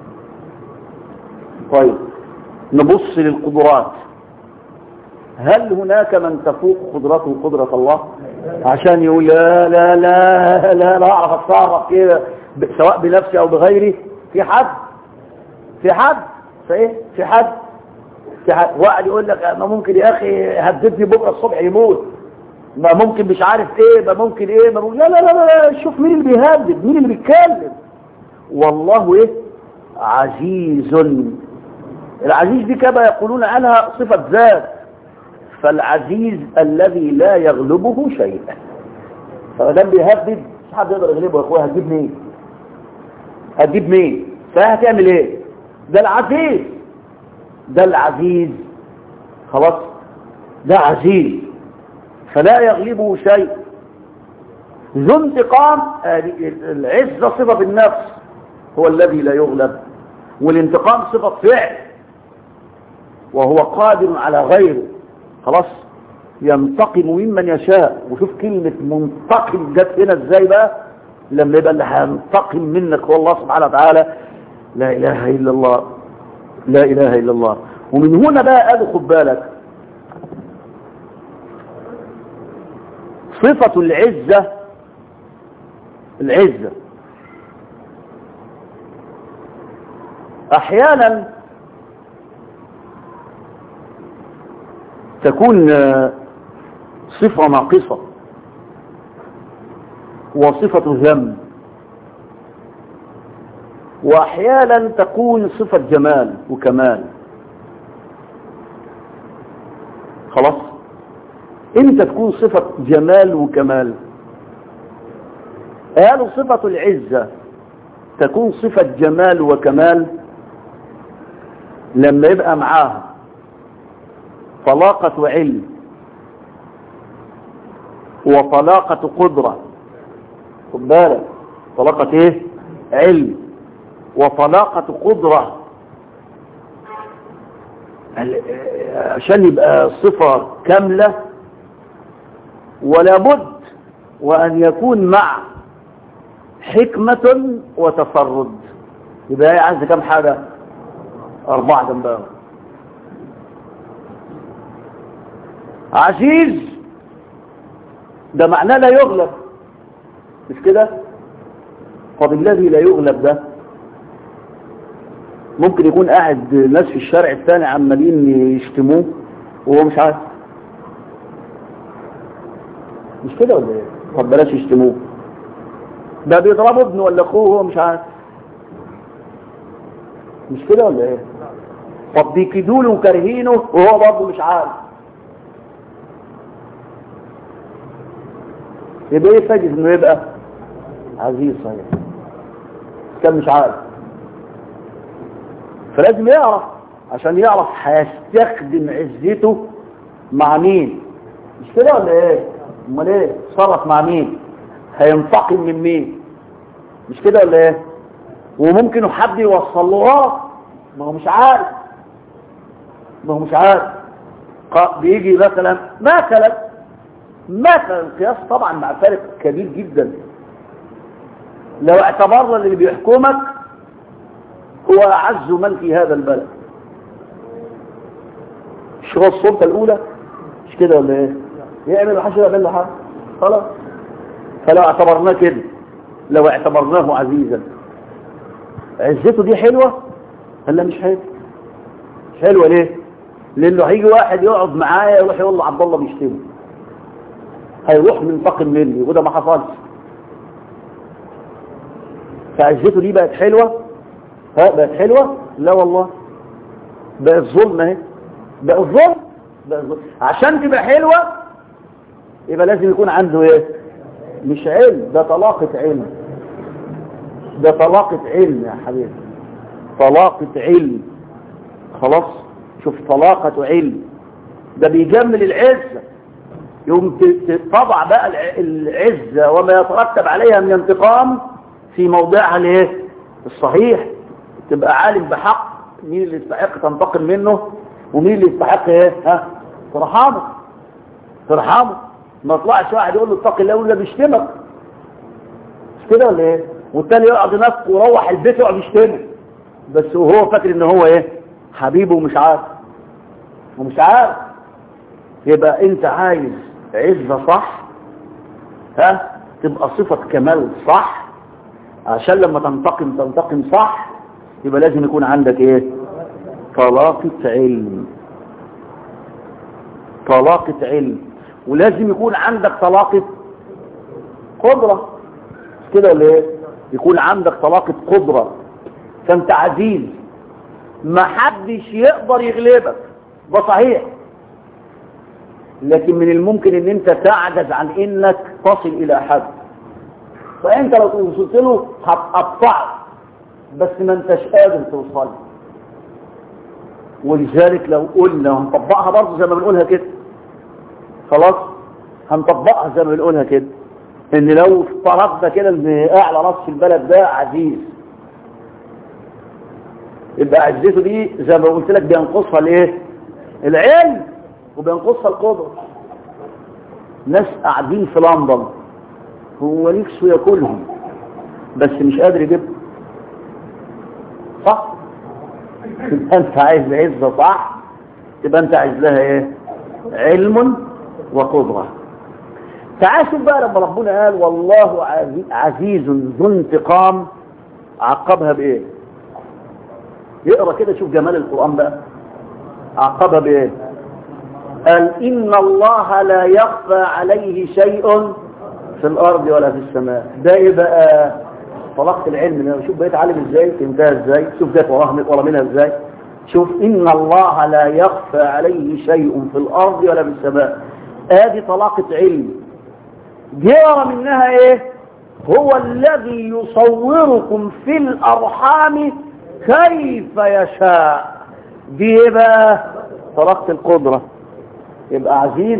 [SPEAKER 1] طيب نبص للقدرات هل هناك من تفوق قدرته قدرة الله عشان يقول لا لا لا لا لا اعرف اتصرف كده سواء بنفسي او بغيري في حد في حد صحيح في حد في حد واحد يقول لك ما ممكن يا اخي هددني بكره الصبح يموت ما ممكن مش عارف ايه ما ممكن ايه ما ممكن لا لا لا لا شوف مين اللي بيهدد مين اللي بيتكلم والله ايه عزيز العزيز دي كما يقولون عنها صفة ذات فالعزيز الذي لا يغلبه شيء فما بيهدد مش حد يقدر يغلبه يا اخويا هتجيب مين هتجيب مين فهتعمل ايه ده العزيز ده العزيز خلاص ده عزيز فلا يغلبه شيء ذو انتقام العزة صفة بالنفس هو الذي لا يغلب والانتقام صفة فعل وهو قادر على غيره خلاص ينتقم ممن يشاء وشوف كلمة منتقم جت هنا ازاي بقى لما يبقى اللي هينتقم منك هو الله سبحانه وتعالى لا اله الا الله لا اله الا الله ومن هنا بقى قالوا خد بالك صفة العزة العزة احيانا تكون صفة ناقصة وصفة ذم واحيانا تكون صفة جمال وكمال خلاص امتى تكون صفة جمال وكمال قالوا صفة العزة تكون صفة جمال وكمال لما يبقى معاها طلاقة علم وطلاقة قدرة خد بالك طلاقة ايه علم وطلاقة قدرة عشان يبقى صفة كاملة ولا بد وأن يكون مع حكمة وتفرد يبقى هي عايزة كم حاجة أربعة جنبها عزيز ده معناه لا يغلب مش كده طب الذي لا يغلب ده ممكن يكون قاعد ناس في الشارع الثاني عمالين يشتموه وهو مش عارف مش كده ولا ايه طب بلاش يشتموه ده بيضربوا ابنه ولا اخوه وهو مش عارف مش كده ولا ايه طب بيكيدوا له وكارهينه وهو برضه مش عارف يبقى ايه فاجئ انه يبقى عزيز صحيح كان مش عارف فلازم يعرف عشان يعرف هيستخدم عزته مع مين مش كده ولا ايه امال ايه صرف مع مين هينتقم من مين مش كده ولا ايه وممكن حد يوصل له غلط ما هو مش عارف ما هو مش عارف بيجي مثلا مثلا مثلا القياس طبعا مع فارق كبير جدا لو اعتبرنا اللي بيحكمك هو أعز من في هذا البلد مش هو السلطة الأولى مش كده ولا ايه يعمل الحاجة يعمل له حاجة خلاص فلو اعتبرناه كده لو اعتبرناه عزيزا عزته دي حلوة ولا مش حلوة مش حلوة ليه لانه هيجي واحد يقعد معايا يروح يقول له عبد الله بيشتمه هيروح منتقم مني وده ما حصلش فعزته دي بقت حلوة ها بقت حلوة لا والله بقت ظلم اهي بقت ظلم بقت ظلم عشان تبقى حلوة يبقى لازم يكون عنده ايه مش علم ده طلاقة علم ده طلاقة علم يا حبيبي طلاقة علم خلاص شوف طلاقة علم ده بيجمل العزة يوم تضع بقى العزة وما يترتب عليها من انتقام في موضعها الايه الصحيح تبقى عالم بحق مين اللي يستحق تنتقم منه ومين اللي يستحق ايه ها ترحمه ترحمه ما طلعش واحد يقول له اتق الله يقول له بيشتمك مش كده ولا ايه والتاني يقعد ينفق ويروح البيت يقعد يشتمك بس وهو فاكر ان هو ايه حبيبه ومش عارف ومش عارف يبقى انت عايز عزة صح ها تبقى صفة كمال صح عشان لما تنتقم تنتقم صح يبقى لازم يكون عندك ايه طلاقة علم طلاقة علم ولازم يكون عندك طلاقة قدرة كده ولا ايه يكون عندك طلاقة قدرة فانت عزيز ما حدش يقدر يغلبك ده صحيح لكن من الممكن ان انت تعجز عن انك تصل الى حد فانت لو وصلت له هتقطعه بس ما انتش قادر توصل ولذلك لو قلنا هنطبقها برضه زي ما بنقولها كده خلاص هنطبقها زي ما بنقولها كده ان لو افترضنا كده ان اعلى راس في البلد ده عزيز يبقى عزته دي زي ما قلت لك بينقصها الايه العلم وبينقصها القدره ناس قاعدين في لندن هو نفسه ياكلهم بس مش قادر يجيبهم صح تبقى انت عايز عزه صح تبقى انت عايز لها ايه علم وقدره تعال شوف بقى لما ربنا قال والله عزيز ذو انتقام عقبها بايه يقرا كده شوف جمال القران بقى عقبها بايه قال ان الله لا يخفى عليه شيء في الارض ولا في السماء ده ايه بقى طلقت العلم شوف بقيت عالم ازاي فهمتها ازاي شوف جت وراها ورا منها ازاي شوف ان الله لا يخفى عليه شيء في الارض ولا في السماء ادي طلاقة علم جرى منها ايه هو الذي يصوركم في الارحام كيف يشاء دي ايه بقى طلاقة القدرة يبقى عزيز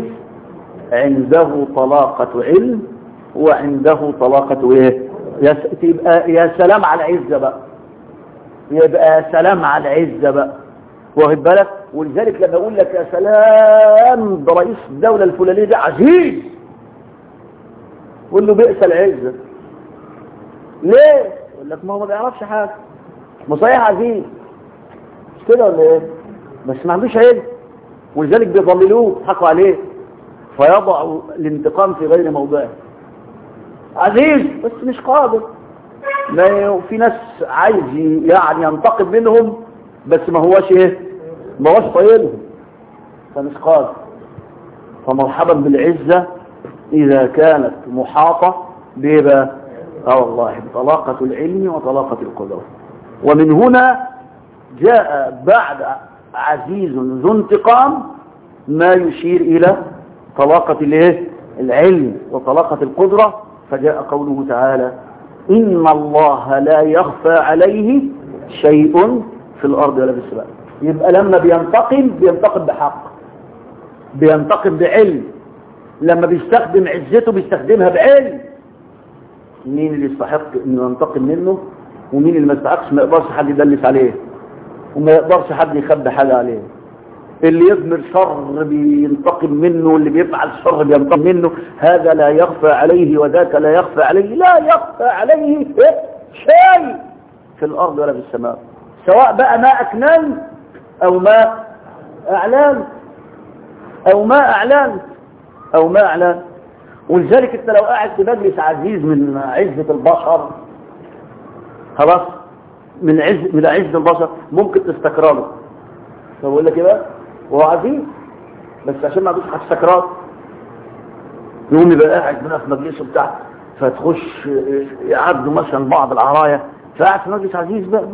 [SPEAKER 1] عنده طلاقة علم وعنده طلاقة ايه يا س- تبقى يا سلام على العزة بقى يبقى يا سلام على العزة بقى واخد بالك ولذلك لما اقول لك يا سلام ده رئيس الدولة الفلانية ده عزيز قول له بئس العزة ليه يقول لك ما هو ما بيعرفش حاجة ما صحيح عزيز مش كده ولا ايه بس ما عندوش علم ولذلك بيضللوه يضحكوا عليه فيضع الانتقام في غير موضعه عزيز بس مش قادر ما في ناس عايز يعني ينتقم منهم بس ما هوش ايه ما هوش طايلهم فمش قادر فمرحبا بالعزة إذا كانت محاطة بإيه بقى؟ اه والله بطلاقة العلم وطلاقة القدرة ومن هنا جاء بعد عزيز ذو انتقام ما يشير إلى طلاقة الايه العلم وطلاقة القدرة فجاء قوله تعالى إن الله لا يخفى عليه شيء في الأرض ولا في السماء يبقى لما بينتقم بينتقم بحق بينتقم بعلم لما بيستخدم عزته بيستخدمها بعلم مين اللي يستحق انه ينتقم منه ومين اللي ما يستحقش ما يقدرش حد يدلس عليه وما يقدرش حد يخبي حاجة عليه اللي يضمر شر بينتقم منه واللي بيفعل شر بينتقم منه هذا لا يخفى عليه وذاك لا يخفى عليه لا يخفى عليه إيه؟ شيء في الأرض ولا في السماء سواء بقى ما أكنان أو ما أعلان أو ما أعلان أو ما أعلان ولذلك انت لو قاعد في مجلس عزيز من عزة البشر خلاص من عز من عز البشر ممكن تستكرره فبقول لك ايه بقى وهو عزيز بس عشان ما عندوش حد سكرات يقوم يبقى قاعد هنا في مجلسه بتاع فتخش يعدوا مثلا بعض العرايا فقاعد في مجلس عزيز بقى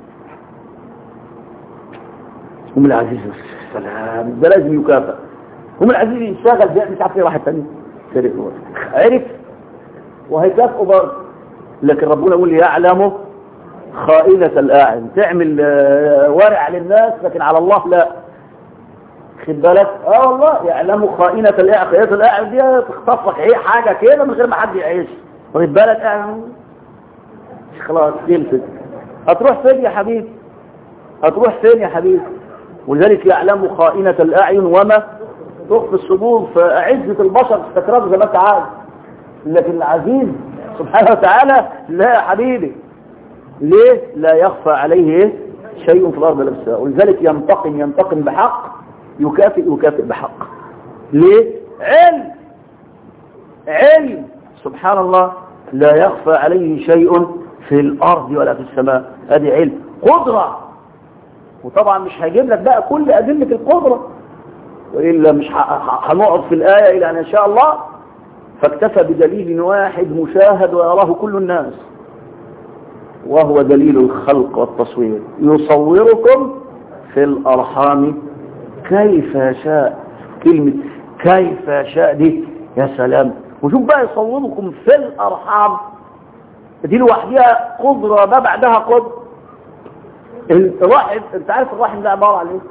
[SPEAKER 1] هم العزيز سلام ده لازم يكافئ هم العزيز يشتغل بيعمل مش عارف ايه واحد تاني عرف وهيكافئه برضه لكن ربنا يقول يعلم خائنة الأعين تعمل ورع للناس لكن على الله لا خد بالك اه والله يعلم خائنة الأعين خائنة الأعين دي تخطف لك ايه حاجة كده من غير ما حد يعيش خد بالك اه خلاص خلصت هتروح فين يا حبيبي هتروح فين يا حبيبي ولذلك يعلم خائنة الأعين وما تخفي الصدور فأعزة البشر استكرار زي ما انت عايز لكن العزيز سبحانه وتعالى لا يا حبيبي ليه لا يخفى عليه إيه؟ شيء في الأرض ولا في السماء ولذلك ينتقم ينتقم بحق يكافئ يكافئ بحق ليه علم علم سبحان الله لا يخفى عليه شيء في الأرض ولا في السماء هذه علم قدرة وطبعا مش هيجيب لك بقى كل أدلة القدرة وإلا مش هنقعد في الآية إلى أن إن شاء الله فاكتفى بدليل واحد مشاهد ويراه كل الناس وهو دليل الخلق والتصوير يصوركم في الأرحام كيف يشاء كلمة كيف يشاء دي يا سلام وشوف بقى يصوركم في الأرحام دي لوحدها قدرة ما بعدها قدرة الرحم انت عارف الرحم ده عبارة عن ايه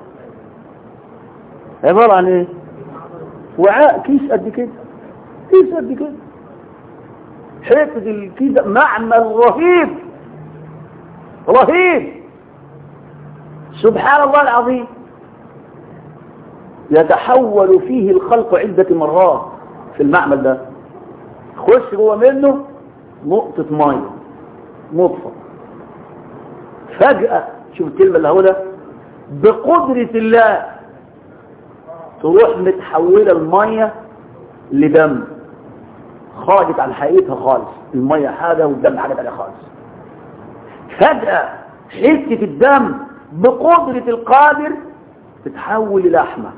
[SPEAKER 1] عبارة عن ايه وعاء كيس قد كده كيس قد كده حته الكيس ده معمل رهيب رهيب سبحان الله العظيم يتحول فيه الخلق عدة مرات في المعمل ده خش جوه منه نقطة مية نطفة فجأة شوف الكلمة اللي هقولها بقدرة الله تروح متحولة المية لدم خرجت عن حقيقتها خالص المية حاجة والدم حاجة تانية خالص فجأة حتة الدم بقدرة القادر تتحول للحمة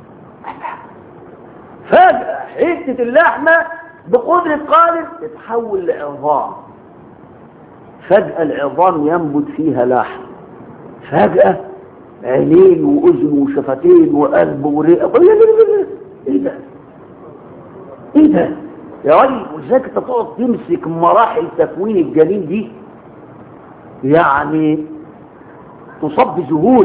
[SPEAKER 1] فجأة حتة اللحمة بقدرة قادر تتحول لعظام فجأة العظام ينبت فيها لحم فجأة عينين وأذن وشفتين وقلب ورئة ايه ده ايه ده يا راجل وازاي انت تقعد تمسك مراحل تكوين الجنين دي يعني تصاب بذهول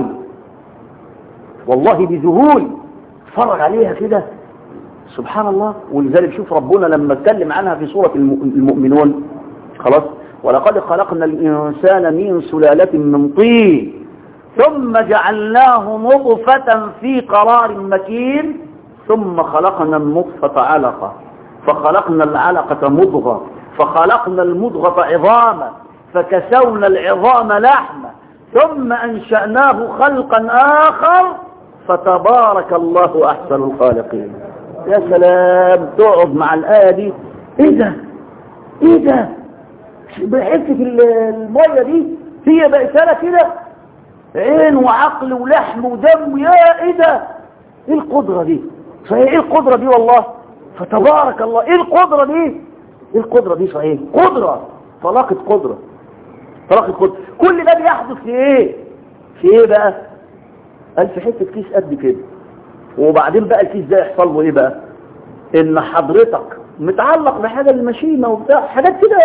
[SPEAKER 1] والله بذهول اتفرج عليها كده سبحان الله ولذلك شوف ربنا لما اتكلم عنها في سورة المؤمنون خلاص ولقد خلقنا الإنسان من سلالة من طين ثم جعلناه نطفة في قرار مكين ثم خلقنا النطفة علقة فخلقنا العلقة مضغة فخلقنا المضغة عظاما فكسونا العظام لحما ثم أنشأناه خلقا آخر فتبارك الله أحسن الخالقين يا سلام تقعد مع الآية دي ايه ده ايه ده بحته المية دي هي بقتها كده عين وعقل ولحم ودم يا ايه ده ايه القدرة دي صحيح ايه القدرة دي والله فتبارك الله ايه القدرة دي ايه القدرة دي صحيح قدرة طلاقة قدرة طلاقة قدرة كل ده بيحدث في ايه في ايه بقى قال في حتة كيس قد كده وبعدين بقى الكيس ده يحصل له ايه بقى ان حضرتك متعلق بحاجة المشيمة وبتاع حاجات كده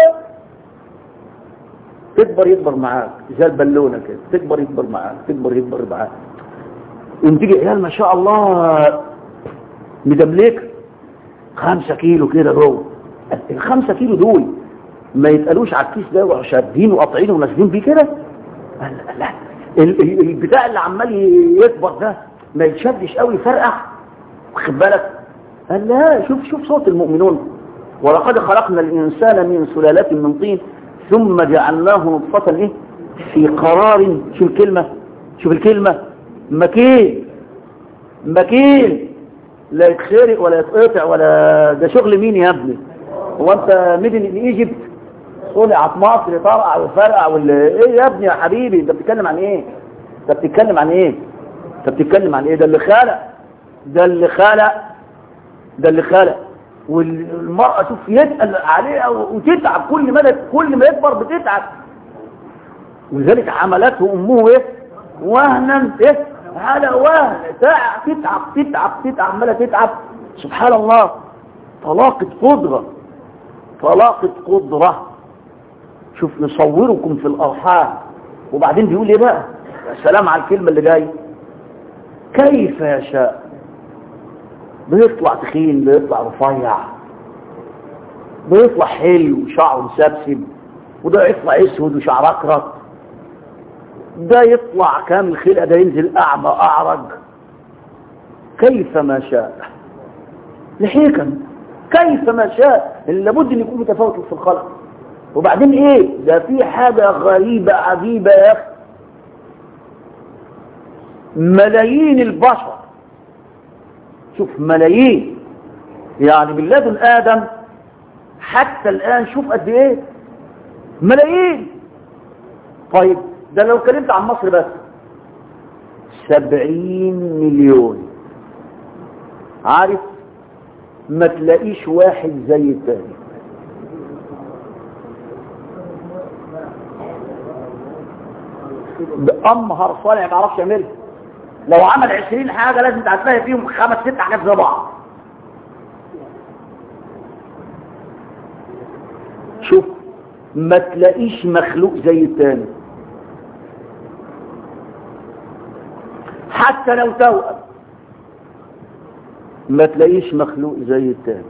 [SPEAKER 1] تكبر يكبر معاك زي البالونه كده تكبر يكبر معاك تكبر يكبر معاك وتيجي عيال ما شاء الله مدملك خمسة كيلو كده جوه الخمسة كيلو دول ما يتقالوش على الكيس ده وشادين وقاطعين ونازلين بيه كده لا لا البتاع اللي عمال يكبر ده ما يتشدش قوي يفرقع واخد بالك قال لا شوف شوف صوت المؤمنون ولقد خلقنا الانسان من سلالة من طين ثم جعلناه نطفة ايه في قرار شوف الكلمة شوف الكلمة مكين مكين لا يتخرق ولا يتقطع ولا ده شغل مين يا ابني هو انت ميدن ان ايجيبت صنعت مصر طرقع وفرقع ولا ايه يا ابني يا حبيبي انت بتتكلم عن ايه انت بتتكلم عن ايه انت بتتكلم عن ايه ده اللي خلق ده اللي خلق ده اللي خلق والمرأة شوف يتقل عليها وتتعب كل ما كل ما يكبر بتتعب ولذلك عملته امه ايه وهنا ايه على وهن تتعب تتعب تتعب تتعب عماله تتعب سبحان الله طلاقة قدرة طلاقة قدرة شوف نصوركم في الأرحام وبعدين بيقول ايه بقى يا سلام على الكلمة اللي جاي كيف يشاء بيطلع تخين بيطلع رفيع بيطلع حلو وشعره مسبسب وده يطلع اسود وشعره اكرت ده يطلع كامل خلقه ده ينزل اعمى اعرج كيف ما شاء لحكم كيف ما شاء لابد ان يكون متفاوت في الخلق وبعدين ايه ده في حاجه غريبه عجيبه يا اخي ملايين البشر شوف ملايين يعني من لدن آدم حتى الآن شوف قد إيه ملايين طيب ده لو اتكلمت عن مصر بس سبعين مليون عارف ما تلاقيش واحد زي التاني بأمهر صانع ما عرفش يعملها لو عمل عشرين حاجة لازم تعتبه فيهم خمس ست حاجات زي بعض شوف ما تلاقيش مخلوق زي التاني حتى لو توأم ما تلاقيش مخلوق زي التاني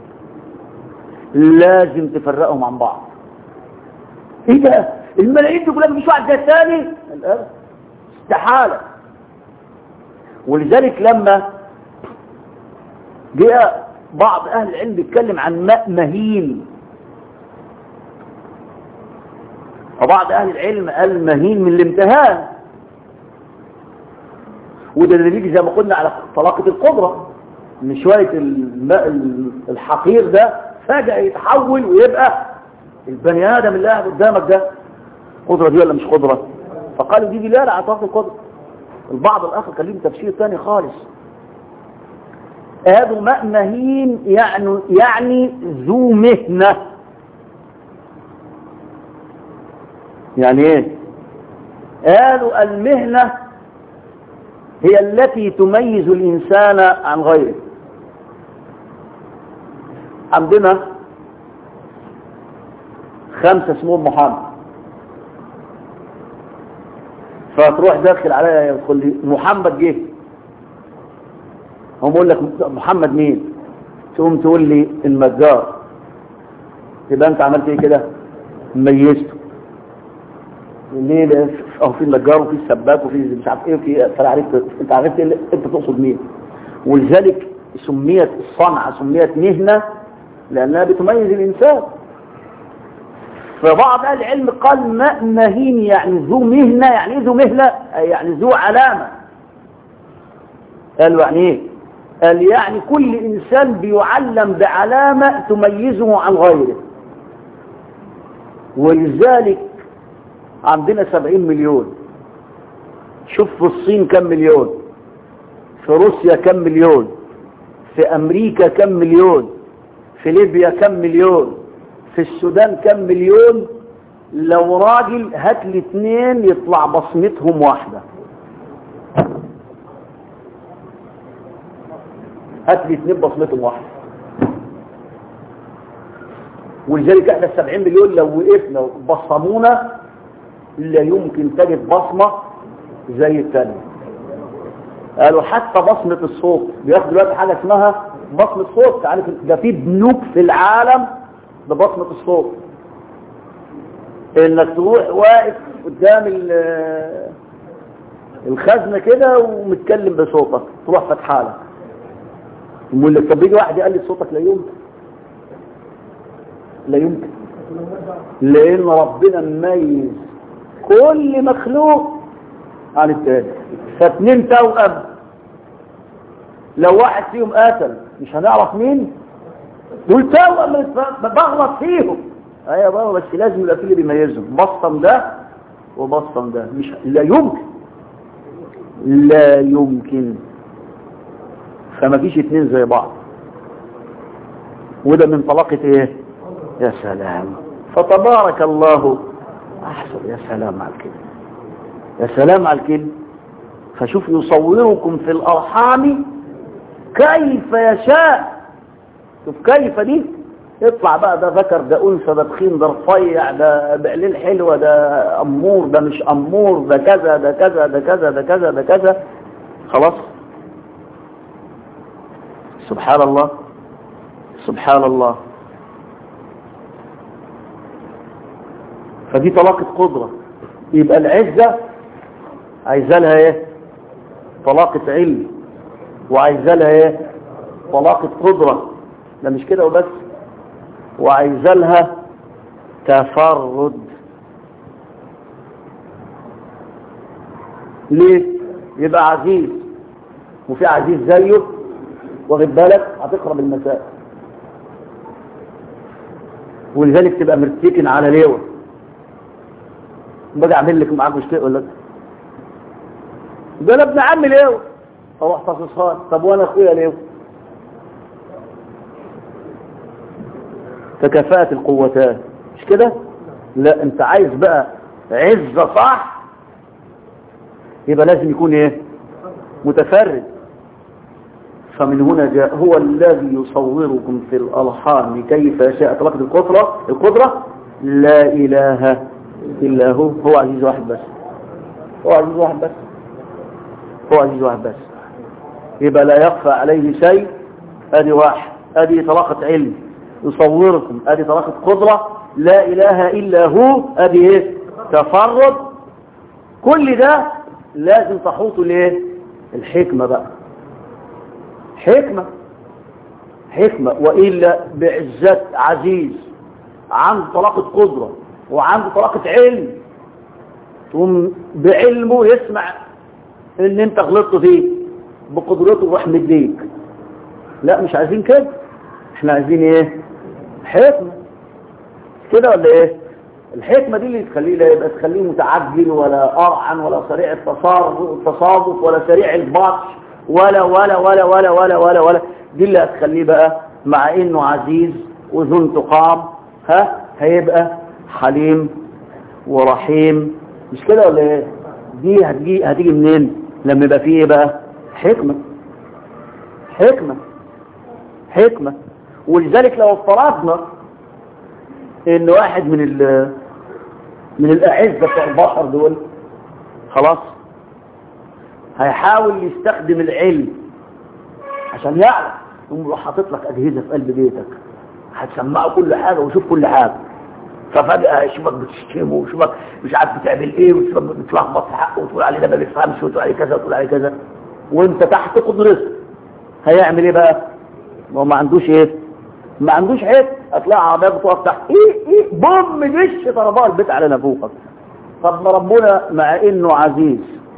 [SPEAKER 1] لازم تفرقهم عن بعض ايه ده الملايين دي كلها مفيش واحد زي التاني استحاله ولذلك لما جاء بعض أهل العلم بيتكلم عن ماء مهين وبعض أهل العلم قال مهين من الامتهان وده اللي بيجي زي ما قلنا على طلاقة القدرة من شوية الماء الحقير ده فجأة يتحول ويبقى البني آدم اللي قاعد قدامك ده قدرة دي ولا مش قدرة فقالوا دي دلالة على طلاقة القدرة البعض الآخر كان لهم تفسير ثاني خالص هذا ماء مهين يعني يعني ذو مهنة يعني ايه قالوا المهنة هي التي تميز الإنسان عن غيره عندنا خمسة اسمهم محمد فتروح داخل عليا يقول لي محمد جه هم يقول لك محمد مين تقوم تقول لي النجار يبقى انت عملت ايه كده ميزته ليه لأن اهو في النجار وفي السباك وفي مش عارف ايه وفي فانا عرفت انت عرفت إيه اللي- انت تقصد مين ولذلك سميت الصنعه سميت مهنه لانها بتميز الانسان فبعض اهل العلم قال ما مهين يعني ذو مهنه يعني ايه ذو مهنه أي يعني ذو علامه قالوا يعني ايه قال يعني كل انسان بيعلم بعلامه تميزه عن غيره ولذلك عندنا سبعين مليون شوف في الصين كم مليون في روسيا كم مليون في امريكا كم مليون في ليبيا كم مليون في السودان كم مليون لو راجل هات لي اتنين يطلع بصمتهم واحدة هات لي اتنين بصمتهم واحدة ولذلك احنا السبعين مليون لو وقفنا وبصمونا لا يمكن تجد بصمة زي الثانية قالوا حتى بصمة الصوت بياخد دلوقتي حاجة اسمها بصمة صوت عارف ده في بنوك في العالم ببصمة الصوت انك تروح واقف قدام ال- الخزنة كده ومتكلم بصوتك تروح فتحها لك يقول لك طب يجي واحد يقلد صوتك لا يمكن لا يمكن لان ربنا مميز كل مخلوق عن التاني فاتنين توأم لو واحد فيهم قتل مش هنعرف مين دول توأم بغلط فيهم ايوه بابا بس لازم يبقى في اللي بيميزهم بصم ده وبصم ده مش لا يمكن لا يمكن فما فيش اتنين زي بعض وده من طلاقة ايه يا سلام فتبارك الله احسن يا سلام على الكلمة يا سلام على الكلمة فشوف يصوركم في الارحام كيف يشاء شوف كيف دي يطلع بقى ده ذكر ده انثى ده تخين ده رفيع ده بعلين حلوه ده امور ده مش امور ده كذا ده كذا ده كذا ده كذا ده كذا خلاص سبحان الله سبحان الله فدي طلاقة قدرة يبقى العزة عايزة لها ايه طلاقة علم وعايزة لها ايه طلاقة قدرة ده مش كده وبس وعايزة لها تفرد ليه يبقى عزيز وفي عزيز زيه واخد بالك هتقرب المسائل ولذلك تبقى مرتكن على ليوه باجي اعمل لك معاك مشكله ولا ده انا ابن عمي ليوه اروح تصصها طب وانا اخويا ليوه تكافأت القوتان مش كده لا انت عايز بقى عزة صح يبقى لازم يكون ايه متفرد فمن هنا جاء هو الذي يصوركم في الأرحام كيف يشاء طلقة القدرة القدرة لا إله إلا هو هو عزيز واحد بس هو عزيز واحد بس هو عزيز واحد بس يبقى لا يخفى عليه شيء ادي واحد ادي طلاقة علم يصوركم ادي طلاقة قدرة لا اله الا هو ادي ايه تفرد كل ده لازم تحوطه ليه الحكمة بقى حكمة حكمة وإلا بعزة عزيز عنده طلاقة قدرة وعنده طلاقة علم ثم بعلمه يسمع ان انت غلطت فيه بقدرته يروح مديك لا مش عايزين كده احنا عايزين ايه حكمة كده ولا ايه الحكمة دي اللي تخليه لا يبقى تخليه متعجل ولا أرعن ولا سريع التصارف التصادف ولا سريع البطش ولا ولا ولا ولا ولا ولا ولا دي اللي هتخليه بقى مع انه عزيز وذو انتقام ها هيبقى حليم ورحيم مش كده ولا ايه دي هتجي هتيجي منين لما يبقى فيه ايه بقى حكمة حكمة حكمة ولذلك لو افترضنا ان واحد من ال من الاعزة بتوع البشر دول خلاص هيحاول يستخدم العلم عشان يعرف يقوم يروح حاطط لك اجهزه في قلب بيتك هتسمعه كل حاجه ويشوف كل حاجه ففجاه يشوفك بتشتمه ويشوفك مش عارف بتعمل ايه ويشوفك بتلخبط في حقه وتقول عليه ده ما بيفهمش وتقول عليه كذا وتقول عليه كذا وانت تحت قدرته هيعمل ايه بقى؟ ما هو ما عندوش ايه؟ ما عندوش حته هتلاقي عربيه بتقف تحت ايه ايه بوم دش ضربها البيت على نافوخك طب ما ربنا مع انه عزيز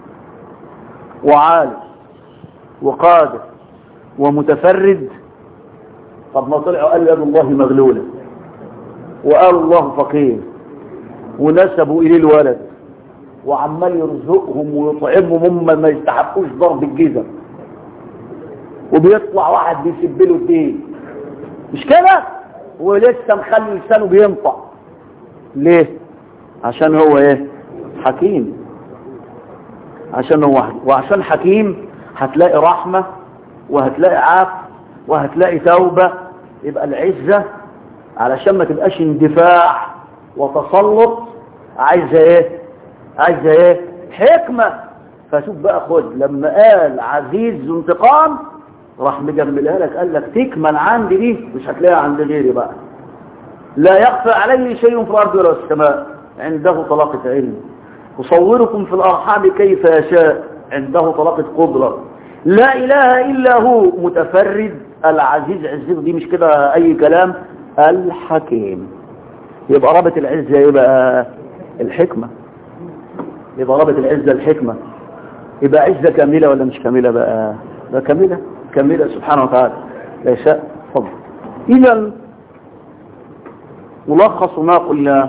[SPEAKER 1] وعالم وقادر ومتفرد طب ما طلعوا قالوا يد الله مغلولة وقالوا الله فقير ونسبوا إليه الولد وعمال يرزقهم ويطعمهم هم ما يستحقوش ضرب الجزم وبيطلع واحد بيسب له الدين مش كده ولسه مخلي لسانه بينطق ليه عشان هو ايه حكيم عشان هو وعشان حكيم هتلاقي رحمة وهتلاقي عفو وهتلاقي توبة يبقى العزة علشان ما تبقاش اندفاع وتسلط عايزة ايه عايزة ايه حكمة فشوف بقى خد لما قال عزيز ذو انتقام راح مجملها لك قال لك تكمل عندي دي مش هتلاقيها عند غيري بقى لا يخفى عليه شيء في الارض ولا السماء عنده طلاقة علم يصوركم في الارحام كيف يشاء عنده طلاقة قدرة لا اله الا هو متفرد العزيز عزيز دي مش كده اي كلام الحكيم يبقى رابط العزة ايه بقى الحكمة يبقى رابط العزة الحكمة يبقى عزة كاملة ولا مش كاملة بقى ده كاملة كاملة سبحانه وتعالى لا يشاء فضل اذا ملخص ما قلنا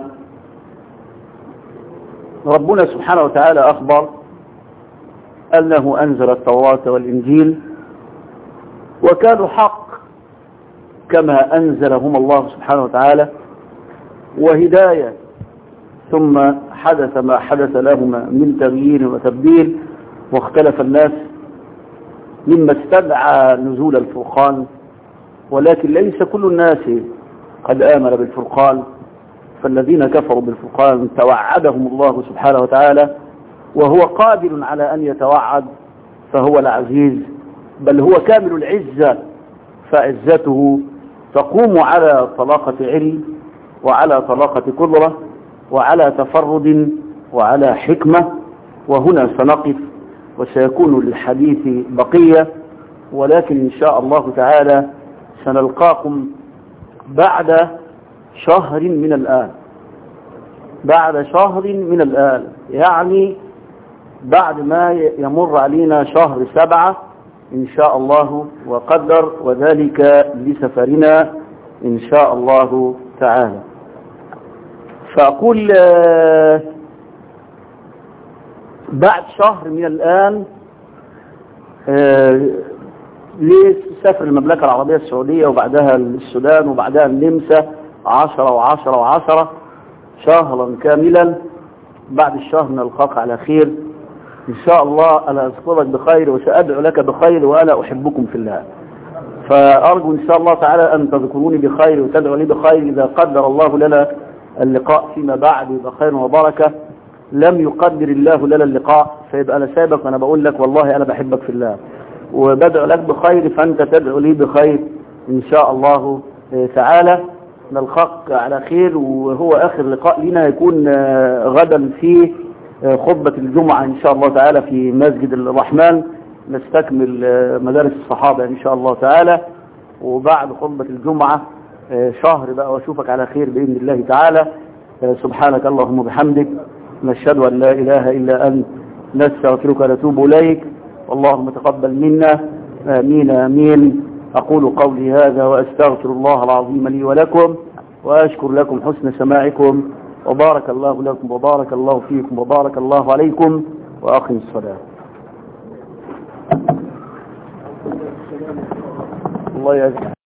[SPEAKER 1] ربنا سبحانه وتعالى أخبر أنه أنزل التوراة والإنجيل وكانوا حق كما أنزلهم الله سبحانه وتعالى وهداية ثم حدث ما حدث لهما من تغيير وتبديل واختلف الناس مما استدعى نزول الفرقان ولكن ليس كل الناس قد آمن بالفرقان فالذين كفروا بالفرقان توعدهم الله سبحانه وتعالى وهو قادر على أن يتوعد فهو العزيز بل هو كامل العزة فعزته تقوم على طلاقة علم وعلى طلاقة قدرة وعلى تفرد وعلى حكمة وهنا سنقف وسيكون للحديث بقية ولكن إن شاء الله تعالى سنلقاكم بعد شهر من الآن بعد شهر من الآن يعني بعد ما يمر علينا شهر سبعة إن شاء الله وقدر وذلك لسفرنا إن شاء الله تعالى فأقول بعد شهر من الآن لسفر المملكة العربية السعودية وبعدها السودان وبعدها النمسا عشرة وعشرة وعشرة شهرا كاملا بعد الشهر نلقاك على خير إن شاء الله أنا أذكرك بخير وسأدعو لك بخير وأنا أحبكم في الله فأرجو إن شاء الله تعالى أن تذكروني بخير وتدعو لي بخير إذا قدر الله لنا اللقاء فيما بعد يبقى خير وبركة لم يقدر الله لنا اللقاء فيبقى أنا سابق وأنا بقول لك والله أنا بحبك في الله وبدعو لك بخير فأنت تدعو لي بخير إن شاء الله تعالى نلقاك على خير وهو آخر لقاء لنا يكون غدا في خطبة الجمعة إن شاء الله تعالى في مسجد الرحمن نستكمل مدارس الصحابة إن شاء الله تعالى وبعد خطبة الجمعة شهر بقى واشوفك على خير بإذن الله تعالى سبحانك اللهم وبحمدك نشهد أن لا إله إلا أنت نستغفرك ونتوب إليك اللهم تقبل منا آمين آمين أقول قولي هذا وأستغفر الله العظيم لي ولكم وأشكر لكم حسن سماعكم وبارك الله لكم وبارك الله فيكم وبارك الله عليكم وأقم الصلاة الله يجزاك